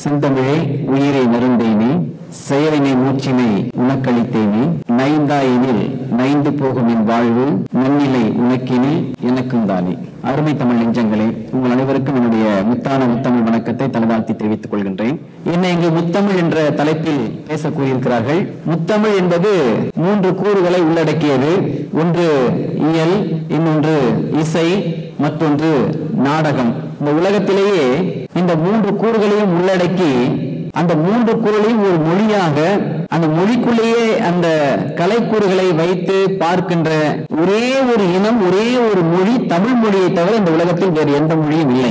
செந்தமிழே உயிரை நருந்தேனே செயலினை மூச்சினை உனக்களித்தேனே நைந்தாயினில் நைந்து போகும் என் வாழ்வு நன்னிலை உனக்கினில் எனக்கும் தானே அருமை தமிழ் நெஞ்சங்களே உங்கள் அனைவருக்கும் என்னுடைய முத்தான முத்தமிழ் வணக்கத்தை தலதாழ்த்தி தெரிவித்துக் கொள்கின்றேன் என்னை இங்கு முத்தமிழ் என்ற தலைப்பில் பேச கூறியிருக்கிறார்கள் முத்தமிழ் என்பது மூன்று கூறுகளை உள்ளடக்கியது ஒன்று இயல் இன்னொன்று இசை மற்றொன்று நாடகம் இந்த உலகத்திலேயே இந்த மூன்று கூறுகளையும் உள்ளடக்கி அந்த மூன்று குரலையும் ஒரு மொழியாக அந்த மொழிக்குள்ளேயே அந்த கலைக்கூறுகளை வைத்து பார்க்கின்ற ஒரே ஒரு இனம் ஒரே ஒரு மொழி தமிழ் மொழியை தவிர இந்த உலகத்தில் வேறு எந்த மொழியும் இல்லை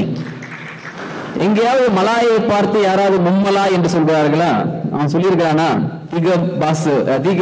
எங்கேயாவது மலாயை பார்த்து யாராவது மும்மலா என்று சொல்கிறார்களா அவன் சொல்லியிருக்கிறானா திக பாசு திக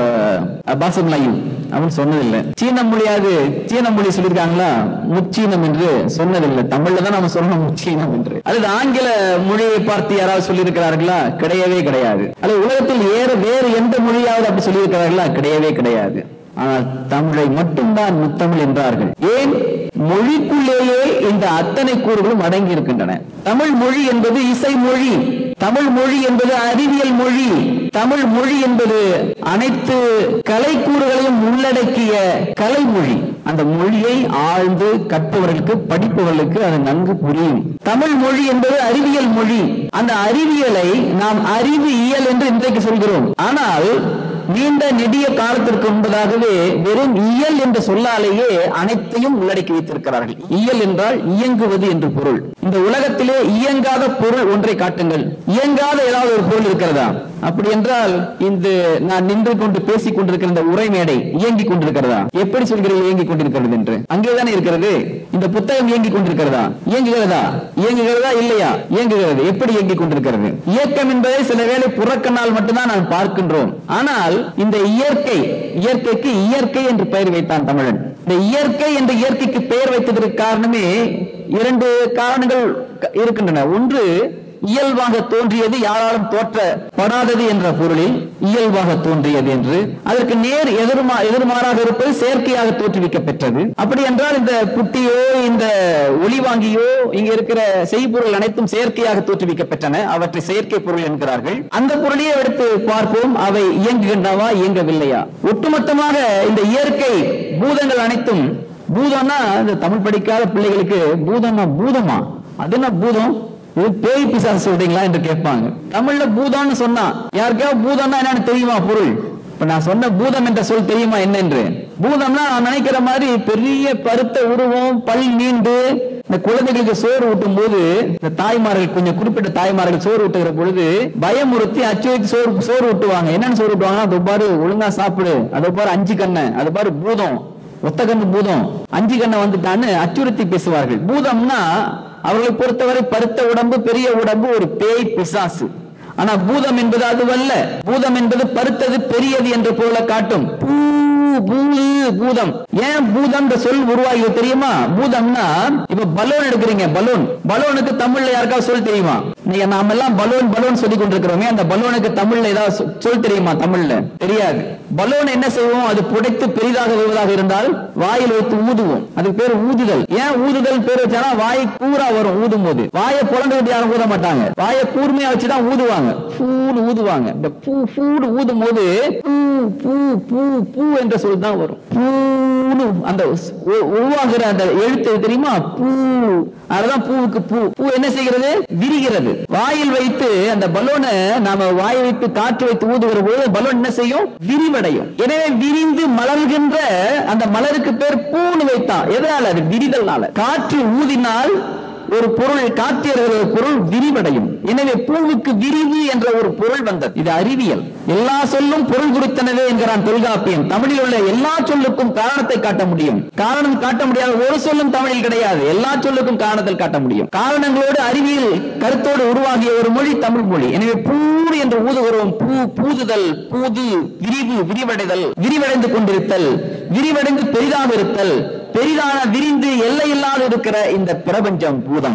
பாசமலாயும் அவன் சொன்னதில்லை சீன மொழியாது சீன மொழி சொல்லியிருக்காங்களா முச்சீனம் என்று சொன்னதில்லை தமிழ்ல தான் நம்ம சொல்லணும் முச்சீனம் என்று அல்லது ஆங்கில மொழியை பார்த்து யாராவது சொல்லியிருக்கிறார்களா கிடையவே கிடையாது அல்லது உலகத்தில் வேறு வேறு எந்த மொழியாவது அப்படி சொல்லியிருக்கிறார்களா கிடையவே கிடையாது ஆனால் தமிழை மட்டும்தான் முத்தமிழ் என்றார்கள் ஏன் மொழிக்குள்ளேயே இந்த அத்தனை கூறுகளும் அடங்கி இருக்கின்றன தமிழ் மொழி என்பது இசை மொழி தமிழ் மொழி என்பது அறிவியல் மொழி தமிழ் மொழி என்பது அனைத்து கலைக்கூறுகளையும் உள்ளடக்கிய கலைமொழி அந்த மொழியை ஆழ்ந்து கற்பவர்களுக்கு படிப்பவர்களுக்கு அது நன்கு புரியும் தமிழ் மொழி என்பது அறிவியல் மொழி அந்த அறிவியலை நாம் அறிவு இயல் என்று இன்றைக்கு சொல்கிறோம் ஆனால் நீண்ட நெடிய காலத்திற்கு முன்பதாகவே வெறும் இயல் என்ற சொல்லாலேயே அனைத்தையும் உள்ளடக்கி வைத்திருக்கிறார்கள் இயல் என்றால் இயங்குவது என்று பொருள் இந்த உலகத்திலே இயங்காத பொருள் ஒன்றை காட்டுங்கள் இயங்காத ஏதாவது ஒரு பொருள் இருக்கிறதா அப்படி என்றால் இந்த நான் நின்று கொண்டு பேசிக் கொண்டிருக்கிற இந்த உரை மேடை இயங்கிக் கொண்டிருக்கிறதா எப்படி சொல்கிறீர்கள் இயங்கிக் கொண்டிருக்கிறது என்று அங்கேதானே இருக்கிறது இந்த புத்தகம் இயங்கிக் கொண்டிருக்கிறதா இயங்குகிறதா இயங்குகிறதா இல்லையா இயங்குகிறது எப்படி இயங்கிக் கொண்டிருக்கிறது இயக்கம் என்பதை சில வேளை புறக்கண்ணால் மட்டும்தான் நாம் பார்க்கின்றோம் ஆனால் இந்த இயற்கை இயற்கைக்கு இயற்கை என்று பெயர் வைத்தான் தமிழன் இந்த இயற்கை என்ற இயற்கைக்கு பெயர் வைத்ததற்கு காரணமே இரண்டு காரணங்கள் இருக்கின்றன ஒன்று இயல்பாக தோன்றியது யாராலும் தோற்றப்படாதது என்ற பொருளில் இயல்பாக தோன்றியது என்று அதற்கு நேர் எதிர்மா எதிர்மாறாக இருப்பது செயற்கையாக தோற்றுவிக்க பெற்றது அப்படி என்றால் இந்த புட்டியோ இந்த ஒளிவாங்கியோ இங்க இருக்கிற செய்பொருள் அனைத்தும் செயற்கையாக தோற்றுவிக்க பெற்றன அவற்றை செயற்கை பொருள் என்கிறார்கள் அந்த பொருளையே எடுத்து பார்ப்போம் அவை இயங்குகின்றனவா இயங்கவில்லையா ஒட்டுமொத்தமாக இந்த இயற்கை பூதங்கள் அனைத்தும் பூதம்னா இந்த தமிழ் படிக்காத பிள்ளைகளுக்கு பூதம்னா பூதமா அது என்ன பூதம் இது பேய் பிசாசு சொல்றீங்களா என்று கேட்பாங்க தமிழ்ல பூதம்னு சொன்னா யாருக்காவது பூதம்னா என்னன்னு தெரியுமா பொருள் இப்ப நான் சொன்ன பூதம் என்ற சொல் தெரியுமா என்ன என்று பூதம்னா நான் நினைக்கிற மாதிரி பெரிய பருத்த உருவம் பல் நீண்டு இந்த குழந்தைகளுக்கு சோறு ஊட்டும் போது இந்த தாய்மார்கள் கொஞ்சம் குறிப்பிட்ட தாய்மார்கள் சோறு ஊட்டுகிற பொழுது பயமுறுத்தி அச்சுறுத்தி சோறு சோறு ஊட்டுவாங்க என்னன்னு சோறு ஊட்டுவாங்கன்னா அது பாரு ஒழுங்கா சாப்பிடு அது பாரு அஞ்சு கண்ணு அது பாரு பூதம் ஒத்த கண்ணு பூதம் அஞ்சு கண்ணை வந்துட்டான்னு அச்சுறுத்தி பேசுவார்கள் பூதம்னா அவர்களை பொறுத்தவரை பருத்த உடம்பு பெரிய உடம்பு ஒரு பேய் பிசாசு ஆனா பூதம் என்பது அதுவல்ல பூதம் என்பது பருத்தது பெரியது என்று போல காட்டும் பூ பூது பூதம் ஏன் பூதம் சொல் உருவாகி தெரியுமா பூதம்னா இப்ப பலூன் எடுக்கிறீங்க பலூன் பலூனுக்கு தமிழ்ல யாருக்காவது சொல் தெரியுமா நீங்க நாம எல்லாம் பலூன் பலூன் சொல்லி கொண்டிருக்கிறோமே அந்த பலூனுக்கு தமிழ்ல ஏதாவது சொ- சொல் தெரியுமா தமிழ்ல தெரியாது பலூன் என்ன செய்வோம் அது புடைத்து பெரிதாக வருவதாக இருந்தால் வாயில் வைத்து ஊதுவோம் அதுக்கு பேர் ஊதுதல் ஏன் ஊதுதல் பேர் வச்சானா வாய் கூரா வரும் ஊதும் போது வாயை புலந்து விட்டு யாரும் ஊத மாட்டாங்க வாயை கூர்மையா வச்சுதான் ஊதுவாங்க பூன்னு ஊதுவாங்க இந்த பூ பூன்னு ஊதும் போது பூ பூ பூ பூ என்ற சொல் தான் வரும் பூன்னு அந்த உ- உருவாகிற அந்த எழுத்து தெரியுமா பூ அதுதான் பூவுக்கு பூ பூ என்ன செய்கிறது விரிகிறது வாயில் வைத்து அந்த பலூனை நாம வாயை வைத்து காற்று வைத்து ஊதுகிற போது பலூன் என்ன செய்யும் விரிவடையும் எனவே விரிந்து மலர்கின்ற அந்த மலருக்கு பேர் பூன்னு வைத்தான் எதனால அது விரிதல்னால காற்று ஊதினால் ஒரு பொருள் காத்திருக்கிற ஒரு பொருள் விரிவடையும் எனவே பூவுக்கு விரிவு என்ற ஒரு பொருள் வந்தது இது அறிவியல் எல்லா சொல்லும் பொருள் குறித்தனவே என்கிறான் தொல்காப்பியம் தமிழில் உள்ள எல்லா சொல்லுக்கும் காரணத்தை காட்ட முடியும் காரணம் காட்ட முடியாத ஒரு சொல்லும் தமிழில் கிடையாது எல்லா சொல்லுக்கும் காரணத்தில் காட்ட முடியும் காரணங்களோடு அறிவியல் கருத்தோடு உருவாகிய ஒரு மொழி தமிழ் மொழி எனவே பூடு என்று ஊதுகிறோம் பூ பூதுதல் பூது விரிவு விரிவடைதல் விரிவடைந்து கொண்டிருத்தல் விரிவடைந்து பெரிதாக இருத்தல் பெரிதான விரிந்து எல்லையில்லாது இருக்கிற இந்த பிரபஞ்சம் பூதம்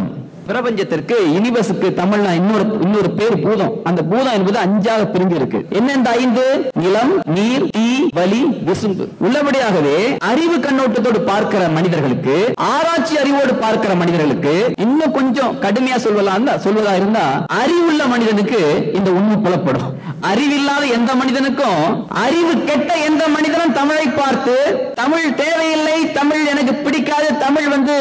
பிரபஞ்சத்திற்கு யூனிவர்ஸுக்கு தமிழ்ல இன்னொரு இன்னொரு பேர் பூதம் அந்த பூதம் என்பது அஞ்சாக பிரிஞ்சு இருக்கு என்ன இந்த ஐந்து நிலம் நீர் தீ வலி விசும்பு உள்ளபடியாகவே அறிவு கண்ணோட்டத்தோடு பார்க்கிற மனிதர்களுக்கு ஆராய்ச்சி அறிவோடு பார்க்கிற மனிதர்களுக்கு இன்னும் கொஞ்சம் கடுமையா சொல்வதா சொல்வதா இருந்தா அறிவுள்ள மனிதனுக்கு இந்த உண்மை புலப்படும் அறிவில்லாத எந்த மனிதனுக்கும் அறிவு கெட்ட எந்த மனிதனும் தமிழை பார்த்து தமிழ் தேவையில்லை தமிழ் எனக்கு பிடிக்காது தமிழ் வந்து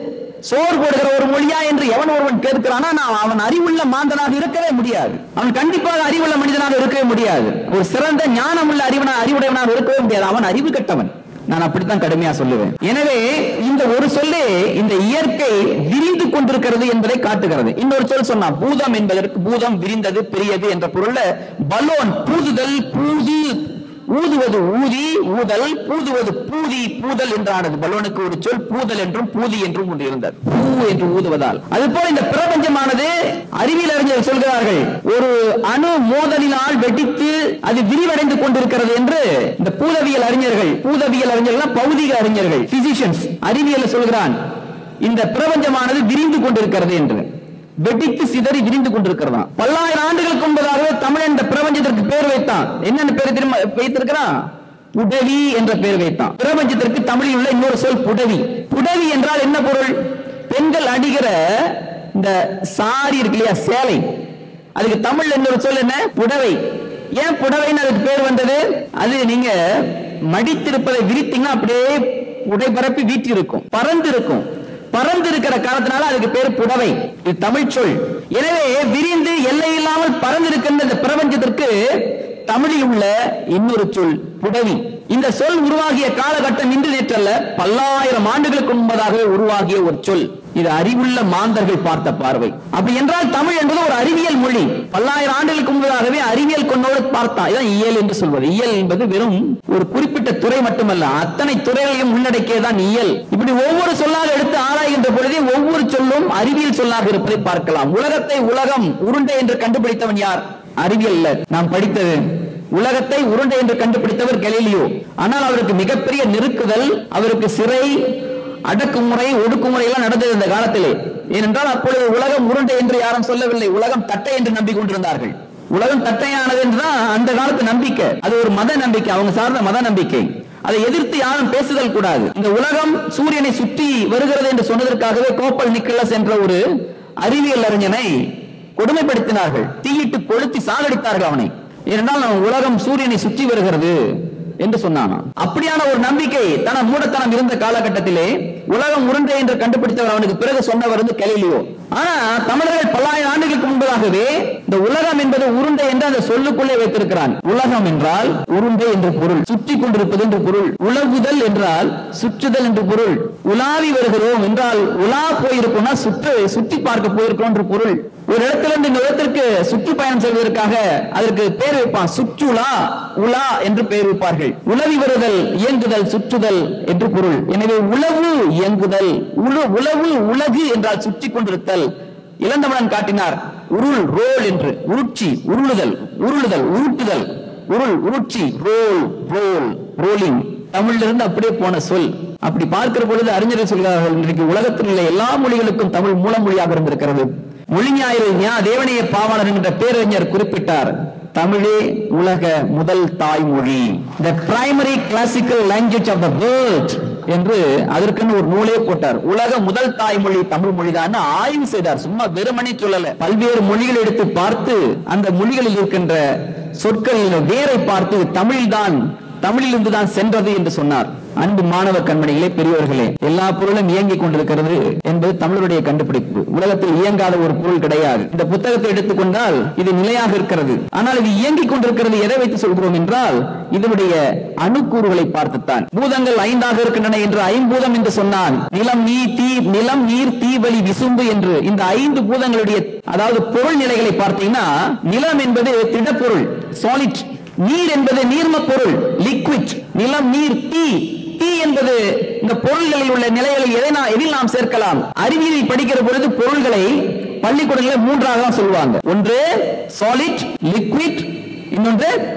சோறு போடுகிற ஒரு மொழியா என்று எவன் ஒருவன் கேட்கிறானா நான் அவன் அறிவுள்ள மாந்தனாக இருக்கவே முடியாது அவன் கண்டிப்பாக அறிவுள்ள மனிதனாக இருக்கவே முடியாது ஒரு சிறந்த ஞானமுள்ள அறிவனா அறிவுடையவனாக இருக்கவே முடியாது அவன் அறிவு கெட்டவன் நான் அப்படித்தான் கடுமையா சொல்லுவேன் எனவே இந்த ஒரு சொல்லே இந்த இயற்கை விரிந்து கொண்டிருக்கிறது என்பதை காட்டுகிறது இன்னொரு சொல் சொன்னா பூதம் என்பதற்கு பூதம் விரிந்தது பெரியது என்ற பொருள்ல பலோன் பூதுதல் பூதி ஊதுவது ஊதி ஊதல் பூதுவது பூதி பூதல் என்றானது பலோனுக்கு ஒரு சொல் பூதல் என்றும் பூதி என்றும் ஒன்று இருந்தது பூ என்று ஊதுவதால் அதுபோல இந்த பிரபஞ்சமானது அறிவியல் அறிஞர்கள் சொல்கிறார்கள் ஒரு அணு மோதலினால் வெடித்து அது விரிவடைந்து கொண்டிருக்கிறது என்று இந்த பூதவியல் அறிஞர்கள் பூதவியல் அறிஞர்கள் பௌதிக அறிஞர்கள் பிசிஷியன்ஸ் அறிவியல் சொல்கிறான் இந்த பிரபஞ்சமானது விரிந்து கொண்டிருக்கிறது என்று வெடித்து சிதறி விரிந்து கொண்டிருக்கிறதாம் பல்லாயிரம் ஆண்டுகளுக்கு முன்பதாகவே தமிழ் என்ற பிரபஞ்சத்திற்கு பேர் வைத்தான் என்னென்ன பேர் திரும்ப வைத்திருக்கிறான் புடவி என்ற பெயர் வைத்தான் பிரபஞ்சத்திற்கு தமிழில் உள்ள இன்னொரு சொல் புடவி புடவி என்றால் என்ன பொருள் பெண்கள் அடிகிற இந்த சாரி இருக்கு இல்லையா சேலை அதுக்கு தமிழ்ல இன்னொரு சொல் என்ன புடவை ஏன் புடவைன்னு அதுக்கு பேர் வந்தது அது நீங்க மடித்திருப்பதை விரித்தீங்கன்னா அப்படியே உடை பரப்பி வீட்டி இருக்கும் பறந்து இருக்கும் பறந்து இருக்கிற காரணத்தினால அதுக்கு பேர் புடவை இது தமிழ் சொல் எனவே விரிந்து எல்லை இல்லாமல் பறந்து இருக்கின்ற இந்த பிரபஞ்சத்திற்கு தமிழில் உள்ள இன்னொரு சொல் புடவி இந்த சொல் உருவாகிய காலகட்டம் இன்று நேற்றல்ல பல்லாயிரம் ஆண்டுகளுக்கு முன்பதாகவே உருவாகிய ஒரு சொல் இது அறிவுள்ள மாந்தர்கள் பார்த்த பார்வை அப்படி என்றால் தமிழ் என்பது ஒரு அறிவியல் மொழி பல்லாயிரம் ஆண்டுகளுக்கு முன்பதாகவே அறிவியல் கொண்டோடு பார்த்தா இதான் இயல் என்று சொல்வது இயல் என்பது வெறும் ஒரு குறிப்பிட்ட துறை மட்டுமல்ல அத்தனை துறைகளையும் உள்ளடக்கியதான் இயல் இப்படி ஒவ்வொரு சொல்லாக எடுத்து ஆராய்கின்ற பொழுதே ஒவ்வொரு சொல்லும் அறிவியல் சொல்லாக இருப்பதை பார்க்கலாம் உலகத்தை உலகம் உருண்டை என்று கண்டுபிடித்தவன் யார் அறிவியல்ல நாம் படித்தது உலகத்தை உருண்டை என்று கண்டுபிடித்தவர் கெலிலியோ ஆனால் அவருக்கு மிகப்பெரிய நெருக்குதல் அவருக்கு சிறை அடக்குமுறை ஒடுக்குமுறை எல்லாம் நடந்தது இந்த காலத்திலே ஏனென்றால் அப்பொழுது உலகம் உருண்டை என்று யாரும் சொல்லவில்லை உலகம் தட்டை என்று நம்பிக்கொண்டிருந்தார்கள் உலகம் தட்டையானது என்றுதான் அந்த காலத்து நம்பிக்கை அது ஒரு மத நம்பிக்கை அவங்க சார்ந்த மத நம்பிக்கை அதை எதிர்த்து யாரும் பேசுதல் கூடாது இந்த உலகம் சூரியனை சுற்றி வருகிறது என்று சொன்னதற்காகவே கோப்பல் நிக்கலஸ் என்ற ஒரு அறிவியல் அறிஞனை கொடுமைப்படுத்தினார்கள் தீயிட்டு கொளுத்தி சாகடித்தார்கள் அவனை ஏனென்றால் நம்ம உலகம் சூரியனை சுற்றி வருகிறது என்று சொன்னானா அப்படியான ஒரு நம்பிக்கை தன மூடத்தனம் இருந்த காலகட்டத்திலே உலகம் உருண்டை என்று கண்டுபிடித்தவர் அவனுக்கு பிறகு சொன்னவர் வந்து கெலிலியோ ஆனா தமிழர்கள் பல்லாயிரம் ஆண்டுகளுக்கு முன்பதாகவே இந்த உலகம் என்பது உருண்டை என்று அந்த சொல்லுக்குள்ளே வைத்திருக்கிறான் உலகம் என்றால் உருண்டை என்று பொருள் சுற்றி கொண்டிருப்பது என்று பொருள் உலகுதல் என்றால் சுற்றுதல் என்று பொருள் உலாவி வருகிறோம் என்றால் உலா போயிருக்கோம்னா சுற்று சுற்றி பார்க்க போயிருக்கோம் என்று பொருள் ஒரு இடத்துல இருந்து இந்த இடத்திற்கு சுற்றுப்பயணம் செய்வதற்காக அதற்கு பேர் வைப்பான் சுற்றுலா உலா என்று பெயர் வைப்பார்கள் உளவி வருதல் இயங்குதல் சுற்றுதல் என்று பொருள் எனவே உளவு இயங்குதல் உள- உளவு உலகு என்றால் சுற்றி கொண்டிருத்தல் இளந்தமிழன் காட்டினார் உருள் ரோல் என்று உருட்சி உருளுதல் உருளுதல் உருட்டுதல் உருள் உருட்சி ரோல் ரோல் ரோலிங் தமிழ்ல இருந்து அப்படியே போன சொல் அப்படி பார்க்கிற பொழுது அறிஞர்கள் சொல்கிறார்கள் இன்றைக்கு உலகத்தில் உள்ள எல்லா மொழிகளுக்கும் தமிழ் மூல மொழியாக இருந்திருக்கிறது மொழிஞாயிறு ஞா தேவனைய பாவாணர் என்ற பேரறிஞர் குறிப்பிட்டார் தமிழே உலக முதல் தாய்மொழி the primary classical language of the world என்று அதற்குன்னு ஒரு நூலே போட்டார் உலக முதல் தாய்மொழி தமிழ் மொழிதான் ஆய்வு செய்தார் சும்மா வெறுமனே சொல்லல பல்வேறு மொழிகள் எடுத்து பார்த்து அந்த மொழிகளில் இருக்கின்ற சொற்களில் வேரை பார்த்து தமிழ்தான் தமிழிலிருந்து தான் சென்றது என்று சொன்னார் அன்பு மாணவ கண்மணிகளே பெரியவர்களே எல்லா பொருளும் இயங்கிக் கொண்டிருக்கிறது என்பது தமிழருடைய கண்டுபிடிப்பு உலகத்தில் இயங்காத ஒரு பொருள் கிடையாது இந்த புத்தகத்தை எடுத்துக்கொண்டால் இது நிலையாக இருக்கிறது ஆனால் இது இயங்கிக் கொண்டிருக்கிறது எதை வைத்து சொல்கிறோம் என்றால் இதனுடைய அணுக்கூறுகளை பார்த்துத்தான் பூதங்கள் ஐந்தாக இருக்கின்றன என்று ஐம்பூதம் என்று சொன்னான் நிலம் நீர் தீ நிலம் நீர் தீ வலி விசும்பு என்று இந்த ஐந்து பூதங்களுடைய அதாவது பொருள் நிலைகளை பார்த்தீங்கன்னா நிலம் என்பது திடப்பொருள் சாலிட் நீர் என்பது நீர்ம பொருள் லிக்விட் நிலம் நீர் தீ தீ என்பது இந்த பொருள்களில் உள்ள நிலைகளில் எதை நாம் எதில் நாம் சேர்க்கலாம் அறிவியலில் படிக்கிற பொழுது பொருள்களை பள்ளிக்கூடங்களில் மூன்றாக தான் சொல்லுவாங்க ஒன்று சாலிட் லிக்விட் இன்னொன்று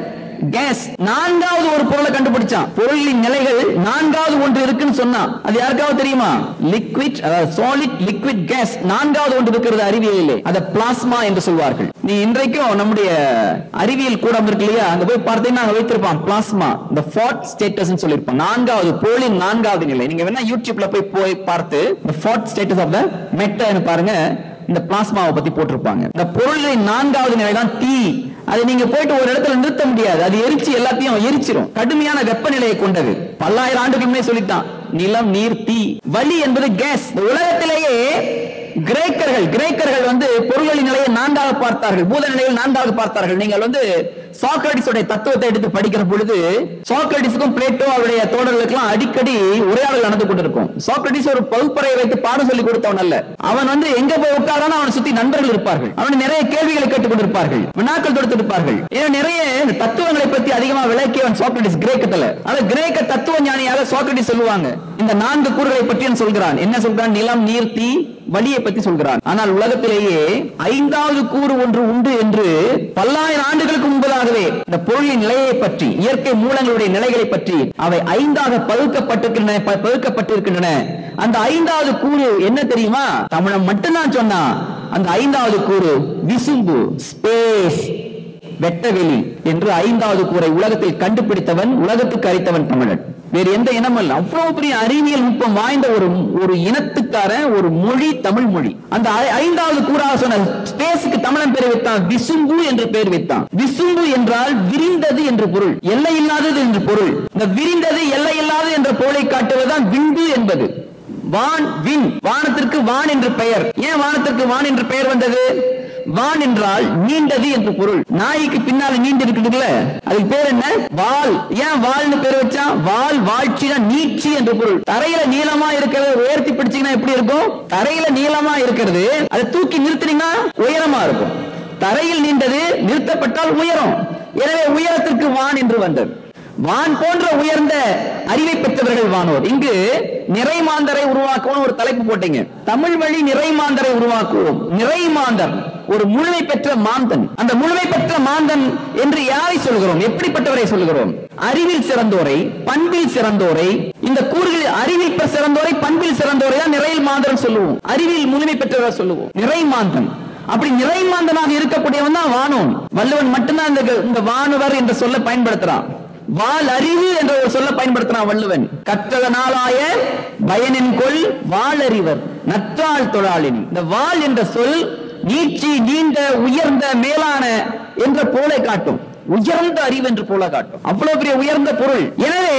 கேஸ் நான்காவது ஒரு பொருளை கண்டுபிடிச்சான் பொருளின் நிலைகள் நான்காவது ஒன்று இருக்குன்னு சொன்னான் அது யாருக்காவது தெரியுமா லிக்விட் அதாவது சாலிட் லிக்விட் கேஸ் நான்காவது ஒன்று இருக்கிறது அறிவியலிலே அதை பிளாஸ்மா என்று சொல்வார்கள் நீ இன்றைக்கும் நம்முடைய அறிவியல் கூடம் இருக்கு இல்லையா அங்க போய் பார்த்தீங்கன்னா அங்க வைத்திருப்பான் பிளாஸ்மா இந்த ஃபார்ட் ஸ்டேட்டஸ் சொல்லிருப்பான் நான்காவது பொருளின் நான்காவது நிலை நீங்க வேணா யூடியூப்ல போய் போய் பார்த்து இந்த fourth status of the matter பாருங்க இந்த பிளாஸ்மாவை பத்தி போட்டிருப்பாங்க இந்த பொருளின் நான்காவது நிலை தான் தீ அது நீங்க போயிட்டு ஒரு இடத்துல நிறுத்த முடியாது அது எரிச்சு எல்லாத்தையும் எரிச்சிரும் கடுமையான வெப்பநிலையை கொண்டது பல்லாயிரம் ஆண்டுக்கு முன்னே சொல்லிட்டான் நிலம் நீர் தீ வலி என்பது கேஸ் உலகத்திலேயே கிரேக்கர்கள் கிரேக்கர்கள் வந்து பொருள்களின் நிலையை நான்காக பார்த்தார்கள் பூத நிலையில் நான்காக பார்த்தார்கள் நீங்கள் வந்து சாக்ரட்டிஸோட தத்துவத்தை எடுத்து படிக்கிற பொழுது சாக்ரட்டிஸுக்கும் பிளேட்டோ அவருடைய தோழர்களுக்கெல்லாம் அடிக்கடி உரையாடல் நடந்து கொண்டிருக்கும் சாக்ரட்டிஸ் ஒரு பகுப்பறையை வைத்து பாடம் சொல்லி கொடுத்தவன் அல்ல அவன் வந்து எங்க போய் உட்காரானோ அவனை சுத்தி நண்பர்கள் இருப்பார்கள் அவன் நிறைய கேள்விகளை கேட்டுக் கொண்டிருப்பார்கள் வினாக்கள் தொடுத்திருப்பார்கள் ஏன்னா நிறைய தத்துவங்களை பத்தி அதிகமா விளக்கியவன் சாக்ரட்டிஸ் கிரேக்கத்துல அது கிரேக்க தத்துவ ஞானியாக சாக்ரட்டிஸ் சொல்லுவாங்க இந்த நான்கு கூறுகளை பற்றி சொல்கிறான் என்ன சொல்றான் நிலம் நீர் தீ வழியை பற்றி சொல்கிறான் ஆனால் உலகத்திலேயே ஐந்தாவது கூறு ஒன்று உண்டு என்று பல்லாயிரம் ஆண்டுகளுக்கு முன்பதாகவே இந்த பொருளின் நிலையை பற்றி இயற்கை மூலங்களுடைய நிலைகளை பற்றி அவை ஐந்தாக பகுக்கப்பட்டிருக்கின்றன ப- பகுக்கப்பட்டிருக்கின்றன அந்த ஐந்தாவது கூறு என்ன தெரியுமா தமிழன் மட்டும்தான் சொன்னா அந்த ஐந்தாவது கூறு விசும்பு ஸ்பேஸ் வெட்டவெளி என்று ஐந்தாவது கூரை உலகத்தில் கண்டுபிடித்தவன் உலகத்துக்கு அளித்தவன் தமிழன் வேறு எந்த இனம் அல்ல அவ்வளவு பெரிய அறிவியல் நுட்பம் வாய்ந்த ஒரு ஒரு இனத்துக்காரன் ஒரு மொழி தமிழ் மொழி அந்த ஐ- ஐந்தாவது கூறாக சொன்ன ஸ்பேஸுக்கு தமிழன் பேர் வைத்தான் விசும்பு என்று பெயர் வைத்தான் விசும்பு என்றால் விரிந்தது என்று பொருள் எல்லை இல்லாதது என்று பொருள் இந்த விரிந்தது எல்லை இல்லாதது என்ற பொருளை காட்டுவதுதான் விந்து என்பது வான் விண் வானத்திற்கு வான் என்று பெயர் ஏன் வானத்திற்கு வான் என்று பெயர் வந்தது வான் என்றால் நீண்டது என்று பொருள் நாய்க்கு பின்னால நீண்டு இருக்குதுல்ல அதுக்கு பேர் என்ன வால் ஏன் வால்னு பேர் வச்சா வால் வாழ்ச்சினா நீட்சி என்று பொருள் தரையில நீளமா இருக்கிறத உயர்த்தி பிடிச்சீங்கன்னா எப்படி இருக்கும் தரையில நீளமா இருக்கிறது அதை தூக்கி நிறுத்தினீங்கன்னா உயரமா இருக்கும் தரையில் நீண்டது நிறுத்தப்பட்டால் உயரம் எனவே உயரத்திற்கு வான் என்று வந்தது வான் போன்ற உயர்ந்த அறிவை பெற்றவர்கள் வானோர் இங்கு நிறைமாந்தரை உருவாக்குவோம் ஒரு தலைப்பு போட்டீங்க தமிழ் வழி நிறைமாந்தரை உருவாக்குவோம் நிறைமாந்தர் ஒரு முழுமை பெற்ற மாந்தன் அந்த முழுமை பெற்ற மாந்தன் என்று யாரை சொல்கிறோம் எப்படிப்பட்டவரை சொல்கிறோம் அறிவில் சிறந்தோரை பண்பில் சிறந்தோரை இந்த கூறுகளில் அறிவில் பெற்ற சிறந்தோரை பண்பில் சிறந்தோரை தான் நிறையில் மாந்தர் சொல்லுவோம் அறிவில் முழுமை பெற்றவரை சொல்லுவோம் நிறைமாந்தன் அப்படி நிறைமாந்தனாக இருக்கக்கூடியவன் தான் வானோன் வள்ளுவன் மட்டும்தான் இந்த இந்த வானுவர் என்ற சொல்ல பயன்படுத்துறான் வால் அறிவு என்ற ஒரு சொல்ல பயன்படுத்தினான் வள்ளுவன் கற்றதனாலாய பயனின் கொள் வாளறிவர் நற்றாள் தொழாளின் இந்த வாள் என்ற சொல் நீட்சி நீண்ட உயர்ந்த மேலான என்ற போலை காட்டும் உயர்ந்த அறிவு என்று போல காட்டும் அவ்வளவு பெரிய உயர்ந்த பொருள் எனவே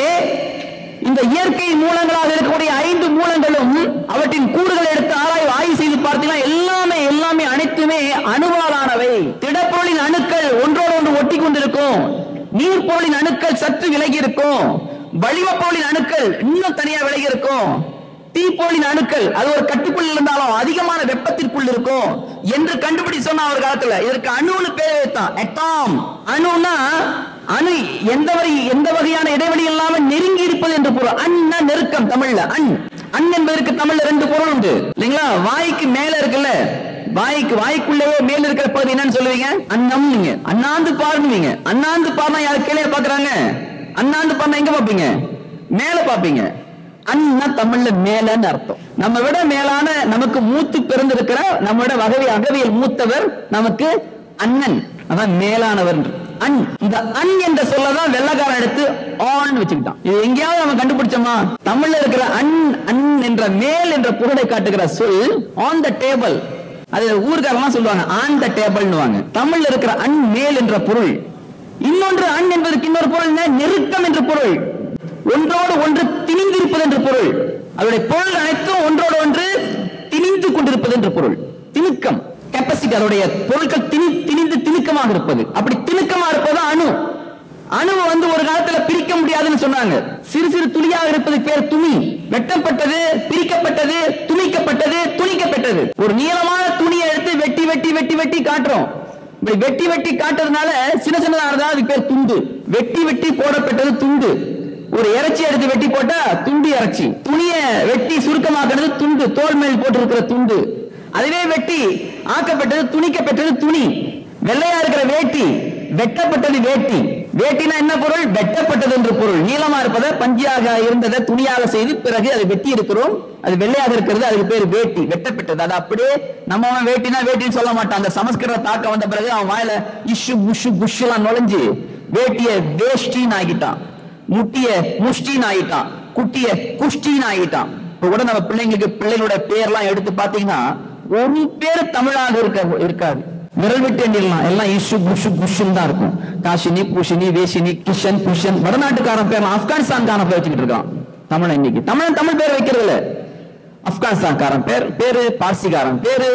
இந்த இயற்கை மூலங்களாக இருக்கக்கூடிய ஐந்து மூலங்களும் அவற்றின் கூறுகளை எடுத்து ஆராய்வு ஆய்வு செய்து பார்த்தீங்கன்னா எல்லாமே எல்லாமே அனைத்துமே அணுவாலானவை திடப்பொருளின் அணுக்கள் ஒன்றோடு ஒன்று ஒட்டி கொண்டிருக்கும் நீர்ப்பொருளின் அணுக்கள் சற்று விலகி இருக்கும் வளிமப் பொருளின் அணுக்கள் இன்னும் தனியா விலகி இருக்கும் தீப்பொருளின் அணுக்கள் அது ஒரு கட்டுக்குள் இருந்தாலும் அதிகமான வெப்பத்திற்குள் இருக்கும் என்று கண்டுபிடி சொன்ன ஒரு காலத்துல இதற்கு அணுன்னு பேர் வைத்தான் எட்டாம் அணுனா அணு எந்த வகை எந்த வகையான இடைவெளி இல்லாம நெருங்கி இருப்பது என்று பொருள் அண்ணா நெருக்கம் தமிழ்ல அண் அண் என்பதற்கு தமிழ்ல ரெண்டு பொருள் உண்டு இல்லைங்களா வாய்க்கு மேல இருக்குல்ல வாய்க்கு வாய்க்குள்ளேயே மேல இருக்கிற பகுதி என்னன்னு சொல்லுவீங்க அன்னம் நீங்க அண்ணாந்து பாருவீங்க அண்ணாந்து பாருனா யாரு கீழே பாக்குறாங்க அண்ணாந்து பாருனா எங்க பாப்பீங்க மேல பாப்பீங்க அண்ணா தமிழ்ல மேலன்னு அர்த்தம் நம்ம விட மேலான நமக்கு மூத்து பிறந்திருக்கிற நம்ம விட வகை அகவியல் மூத்தவர் நமக்கு அண்ணன் அதான் மேலானவர் என்று. அன் இந்த அன் என்ற சொல்லதான் வெள்ளக்காரன் எடுத்து ஆன் வச்சுக்கிட்டான் இது எங்கேயாவது நம்ம கண்டுபிடிச்சோமா தமிழ்ல இருக்கிற அன் அன் என்ற மேல் என்ற பொருளை காட்டுகிற சொல் ஆன் த டேபிள் அது ஊர்காரெல்லாம் சொல்லுவாங்க ஆன் த டேபிள்னுவாங்க தமிழ்ல இருக்கிற அன் மேல் என்ற பொருள் இன்னொன்று அன் என்பதற்கு இன்னொரு பொருள் என்ன நெருக்கம் என்ற பொருள் ஒன்றோடு ஒன்று திணிந்திருப்பது என்று பொருள் அதனுடைய பொருள் அனைத்தும் ஒன்றோடு ஒன்று திணிந்து கொண்டிருப்பது என்று பொருள் திணுக்கம் கெப்பாசிட்டி அதனுடைய பொருட்கள் திணி திணிந்து திணுக்கமாக இருப்பது அப்படி திணுக்கமா இருப்பது அணு அணுவை வந்து ஒரு காலத்துல பிரிக்க முடியாதுன்னு சொன்னாங்க சிறு சிறு துளியாக இருப்பது பேர் துணி வெட்டப்பட்டது பிரிக்கப்பட்டது துணிக்கப்பட்டது துணிக்கப்பட்டது ஒரு நீளமான துணியை எடுத்து வெட்டி வெட்டி வெட்டி வெட்டி காட்டுறோம் இப்படி வெட்டி வெட்டி காட்டுறதுனால சின்ன சின்னதா இருந்தா அதுக்கு பேர் துண்டு வெட்டி வெட்டி போடப்பட்டது துண்டு ஒரு இறைச்சி எடுத்து வெட்டி போட்டா துண்டு இறைச்சி துணிய வெட்டி சுருக்கமாக்குறது துண்டு தோல் மேல் போட்டிருக்கிற துண்டு அதுவே வெட்டி ஆக்கப்பட்டது துணிக்கப்பட்டது துணி வெள்ளையா இருக்கிற வேட்டி வெட்டப்பட்டது வேட்டி வேட்டினா என்ன பொருள் வெட்டப்பட்டது என்று பொருள் நீளமா இருப்பதை பஞ்சியாக இருந்ததை துணியாக செய்து பிறகு அதை வெட்டி இருக்கிறோம் அது வெள்ளையாக இருக்கிறது அதுக்கு பேர் வேட்டி வெட்டப்பட்டது அது அப்படியே நம்ம அவன் வேட்டினா வேட்டின்னு சொல்ல மாட்டான் அந்த சமஸ்கிருத தாக்கம் வந்த பிறகு அவன் வாயில இஷு புஷு புஷ் எல்லாம் நுழைஞ்சு வேட்டிய வேஷ்டின்னு ஆகிட்டான் முட்டிய முஷ்டின்னு ஆகிட்டான் குட்டிய குஷ்டின்னு ஆகிட்டான் இப்ப கூட நம்ம பிள்ளைங்களுக்கு பிள்ளைகளோட பேர்லாம் எடுத்து பாத்தீங்கன்னா ஒரு பேர் தமிழாக இருக்க இருக்காது விரல் விட்டு எண்ணிடலாம் எல்லாம் இஷு புஷு புஷுன்னு தான் இருக்கும் காஷினி பூஷினி வேஷினி கிஷன் புஷன் வடநாட்டுக்காரன் பேர் ஆப்கானிஸ்தான்காரன் பேர் வச்சுக்கிட்டு இருக்கான் தமிழன் இன்னைக்கு தமிழன் தமிழ் பேர் வைக்கிறது இல்ல ஆப்கானிஸ்தான்காரன் பேர் பேரு பார்சிகாரன் பேரு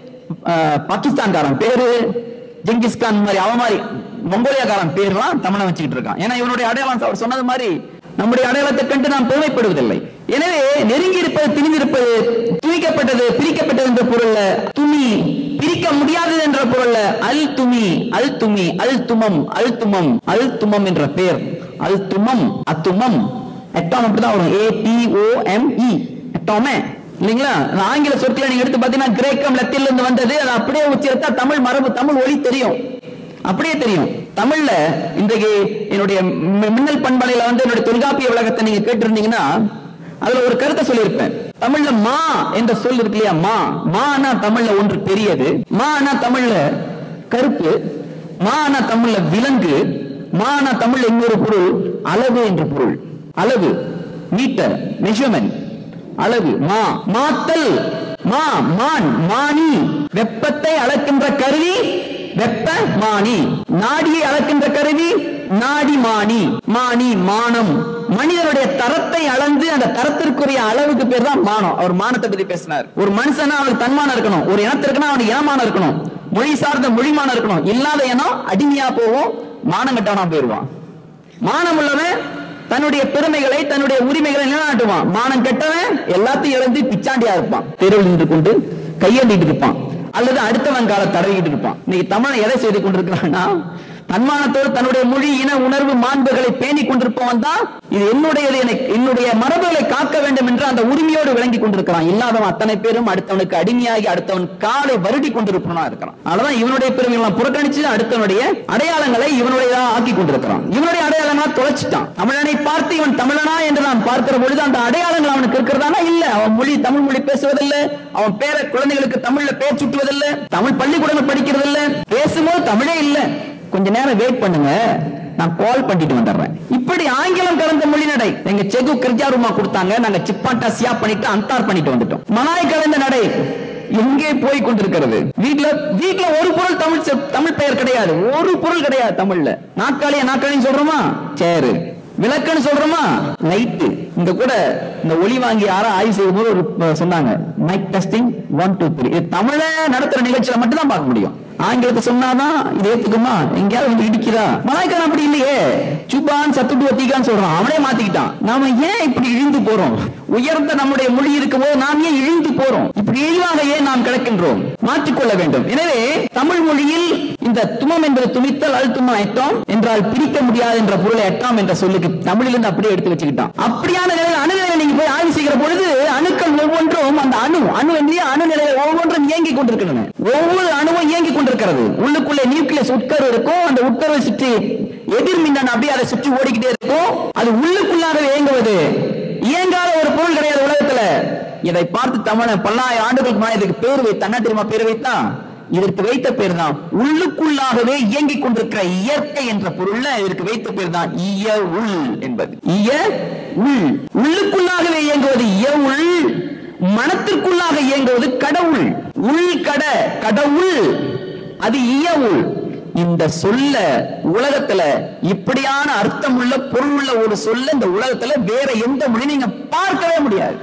அஹ், பாகிஸ்தான்காரன் பேரு ஜெங்கிஸ்கான் மாதிரி அவன் மாதிரி மங்கோலியாக்காரன் பேர்லாம் தமிழன் வச்சுக்கிட்டு இருக்கான் ஏன்னா இவனுடைய அடையாளம் அவர் சொன்னது மாதிரி நம்முடைய அடையாளத்தை கண்டு நாம் பெருமைப்படுவதில்லை எனவே நெருங்கி இருப்பது திணிந்திருப்பது துணிக்கப்பட்டது பிரிக்கப்பட்டது என்ற பொருள்ல துணி பிரிக்க முடியாதது என்ற பொருள்ல அல் துமி அல் துமி அல் துமம் அல் துமம் அல் துமம் என்ற பெயர் அல் துமம் அத்துமம் எட்டாம் அப்படிதான் வரும் ஏ டி ஓ எம் இ எட்டாமே இல்லைங்களா அந்த ஆங்கில சொற்களை நீங்க எடுத்து பாத்தீங்கன்னா கிரேக்கம் லத்தில இருந்து வந்தது அது அப்படியே உச்சரித்தா தமிழ் மரபு தமிழ் ஒலி தெரியும் அப்படியே தெரியும் தமிழ்ல இன்றைக்கு என்னுடைய மி- மின்னல் பண்பலையில வந்து என்னுடைய தொல்காப்பிய விளக்கத்தை நீங்க கேட்டிருந்தீங்கன்னா அதுல ஒரு கருத்தை சொல்லியிருப்பேன் தமிழ்ல மா என்ற சொல் இருக்கு இல்லையா மா மானா தமிழ்ல ஒன்று பெரியது மானா தமிழ்ல கருப்பு மானா தமிழ்ல விலங்கு மானா தமிழ்ல இன்னொரு பொருள் அளவு என்ற பொருள் அளவு மீட்டர் மெஷர்மெண்ட் அளவு மா மாத்தல் மா மான் மானி வெப்பத்தை அளக்கின்ற கருவி வெப்ப மானி நாடியை அளக்கின்ற கருவி நாடி மானி மானி மானம் மனிதனுடைய தரத்தை அளந்து அந்த தரத்திற்குரிய அளவுக்கு பேர் தான் மானம் அவர் மானத்தை பத்தி பேசினார் ஒரு மனுஷனா அவனுக்கு தன்மானம் இருக்கணும் ஒரு இனத்திற்குனா அவனுக்கு இனமானம் இருக்கணும் மொழி சார்ந்த மொழிமானம் இருக்கணும் இல்லாத இனம் அடிமையா போவோம் மானம் கட்டவனா போயிருவான் மானம் உள்ளவன் தன்னுடைய பெருமைகளை தன்னுடைய உரிமைகளை நிலைநாட்டுவான் மானம் கெட்டவன் எல்லாத்தையும் இழந்து பிச்சாண்டியா இருப்பான் தெருவில் நின்று கொண்டு கையேந்திட்டு இருப்பான் அல்லது அடுத்தவன் கால தடவிக்கிட்டு இருப்பான் இன்னைக்கு தமிழன் எதை செய்து கொண்டிருக்கிறான்னா தன்மானத்தோடு தன்னுடைய மொழி இன உணர்வு மாண்புகளை பேணி கொண்டிருப்பவன் தான் இது என்னுடையது எனக்கு என்னுடைய மரபுகளை காக்க வேண்டும் என்று அந்த உரிமையோடு விளங்கி கொண்டிருக்கிறான் இல்லாதவன் அத்தனை பேரும் அடுத்தவனுக்கு அடிமையாகி அடுத்தவன் காலை வருடி கொண்டிருப்பவனா இருக்கிறான் அதனால இவனுடைய பெருமைகளை புறக்கணிச்சு அடுத்தவனுடைய அடையாளங்களை இவனுடையதா ஆக்கி கொண்டிருக்கிறான் இவனுடைய அடையாளங்களா தொலைச்சிட்டான் தமிழனை பார்த்து இவன் தமிழனா என்று நாம் பார்க்கிற பொழுது அந்த அடையாளங்கள் அவனுக்கு இருக்கிறதானா இல்ல அவன் மொழி தமிழ் மொழி பேசுவதில்லை அவன் பேர குழந்தைகளுக்கு தமிழ்ல பேர் சுட்டுவதில்லை தமிழ் பள்ளிக்கூடங்கள் படிக்கிறது இல்ல பேசும்போது தமிழே இல்ல கொஞ்ச நேரம் வெயிட் பண்ணுங்க நான் கால் பண்ணிட்டு வந்துடுறேன் இப்படி ஆங்கிலம் கலந்த மொழி நடை எங்க செகு கிரிஜாருமா கொடுத்தாங்க நாங்க சிப்பாட்டா சியா பண்ணிட்டு அந்தார் பண்ணிட்டு வந்துட்டோம் மலாய் கலந்த நடை எங்கே போய் கொண்டிருக்கிறது வீட்ல வீட்ல ஒரு பொருள் தமிழ் செப்- தமிழ் பெயர் கிடையாது ஒரு பொருள் கிடையாது தமிழ்ல நாற்காலியா நாற்காலின்னு சொல்றோமா சேரு விளக்குன்னு சொல்றோமா லைட்டு இங்க கூட இந்த ஒளி வாங்கி யாரோ ஆய்வு செய்யும் போது ஒரு அஹ், சொன்னாங்க mic testing one two three இது தமிழ நடத்துற நிகழ்ச்சியில மட்டும் தான் பார்க்க முடியும் ஆங்கிலத்தை சொன்னாதான் இது ஏத்துக்குமா எங்கேயாவது வந்து இடிக்குதா மலாய்க்காரன் அப்படி இல்லையே சுபான் சத்துட்டு வத்திக்கான்னு சொல்றான் அவனே மாத்திக்கிட்டான் நாம ஏன் இப்படி இழிந்து போறோம் உயர்ந்த நம்முடைய மொழி இருக்கும்போது நாம் ஏன் இழிந்து போறோம் இப்படி இழிவாக ஏன் நாம் கிடக்கின்றோம் மாற்றிக்கொள்ள வேண்டும் எனவே தமிழ் மொழியில் இந்த துமம் என்பது துமித்தல் அழுத்துமா எட்டாம் என்றால் பிரிக்க முடியாது என்ற பொருளை எட்டாம் என்ற சொல்லுக்கு தமிழிலிருந்து அப்படியே எடுத்து வச்சுக்கிட்டான் அப்படியான நிலையில் அணுநிலையை நீங்க போய் ஆய்வு செய்கிற பொழுது அணுக்கள் ஒவ்வொன்றும் அந்த அணு அணு இல்லையா அணு நிலையில் ஒவ்வொன்றும் இயங்கிக் கொண்டிருக்கின்றன ஒவ்வொரு அணுவும் இயங்கிக் கொண்டிருக்கிறது உள்ளுக்குள்ளே நியூக்ளியஸ் உட்கரு இருக்கும் அந்த உட்கருவை சுற்றி எதிர்மின்னன் அப்படியே அதை சுற்றி ஓடிக்கிட்டே இருக்கும் அது உள்ளுக்குள்ளாகவே இயங்குவது இயங்காத ஒரு பொருள் கிடையாது உலகத்துல இதை பார்த்து தமிழன் பல்லாயிரம் ஆண்டுகளுக்கு முன்னாடி இதுக்கு பேர் வைத்தான் என்ன தெரியுமா பேர் வைத்தான் இதற்கு வைத்த பேர் தான் உள்ளுக்குள்ளாகவே இயங்கிக் கொண்டிருக்கிற இயற்கை என்ற பொருள்ல இதற்கு வைத்த பேர் தான் இய உள் என்பது இய உள் உள்ளுக்குள்ளாகவே இயங்குவது இய உள் மனத்திற்குள்ளாக இயங்குவது கடவுள் உள் கட கடவுள் அது இய உள் இந்த சொல்ல உலகத்துல இப்படியான அர்த்தம் உள்ள பொருள் உள்ள ஒரு சொல்ல இந்த உலகத்துல வேற எந்த மொழி நீங்க பார்க்கவே முடியாது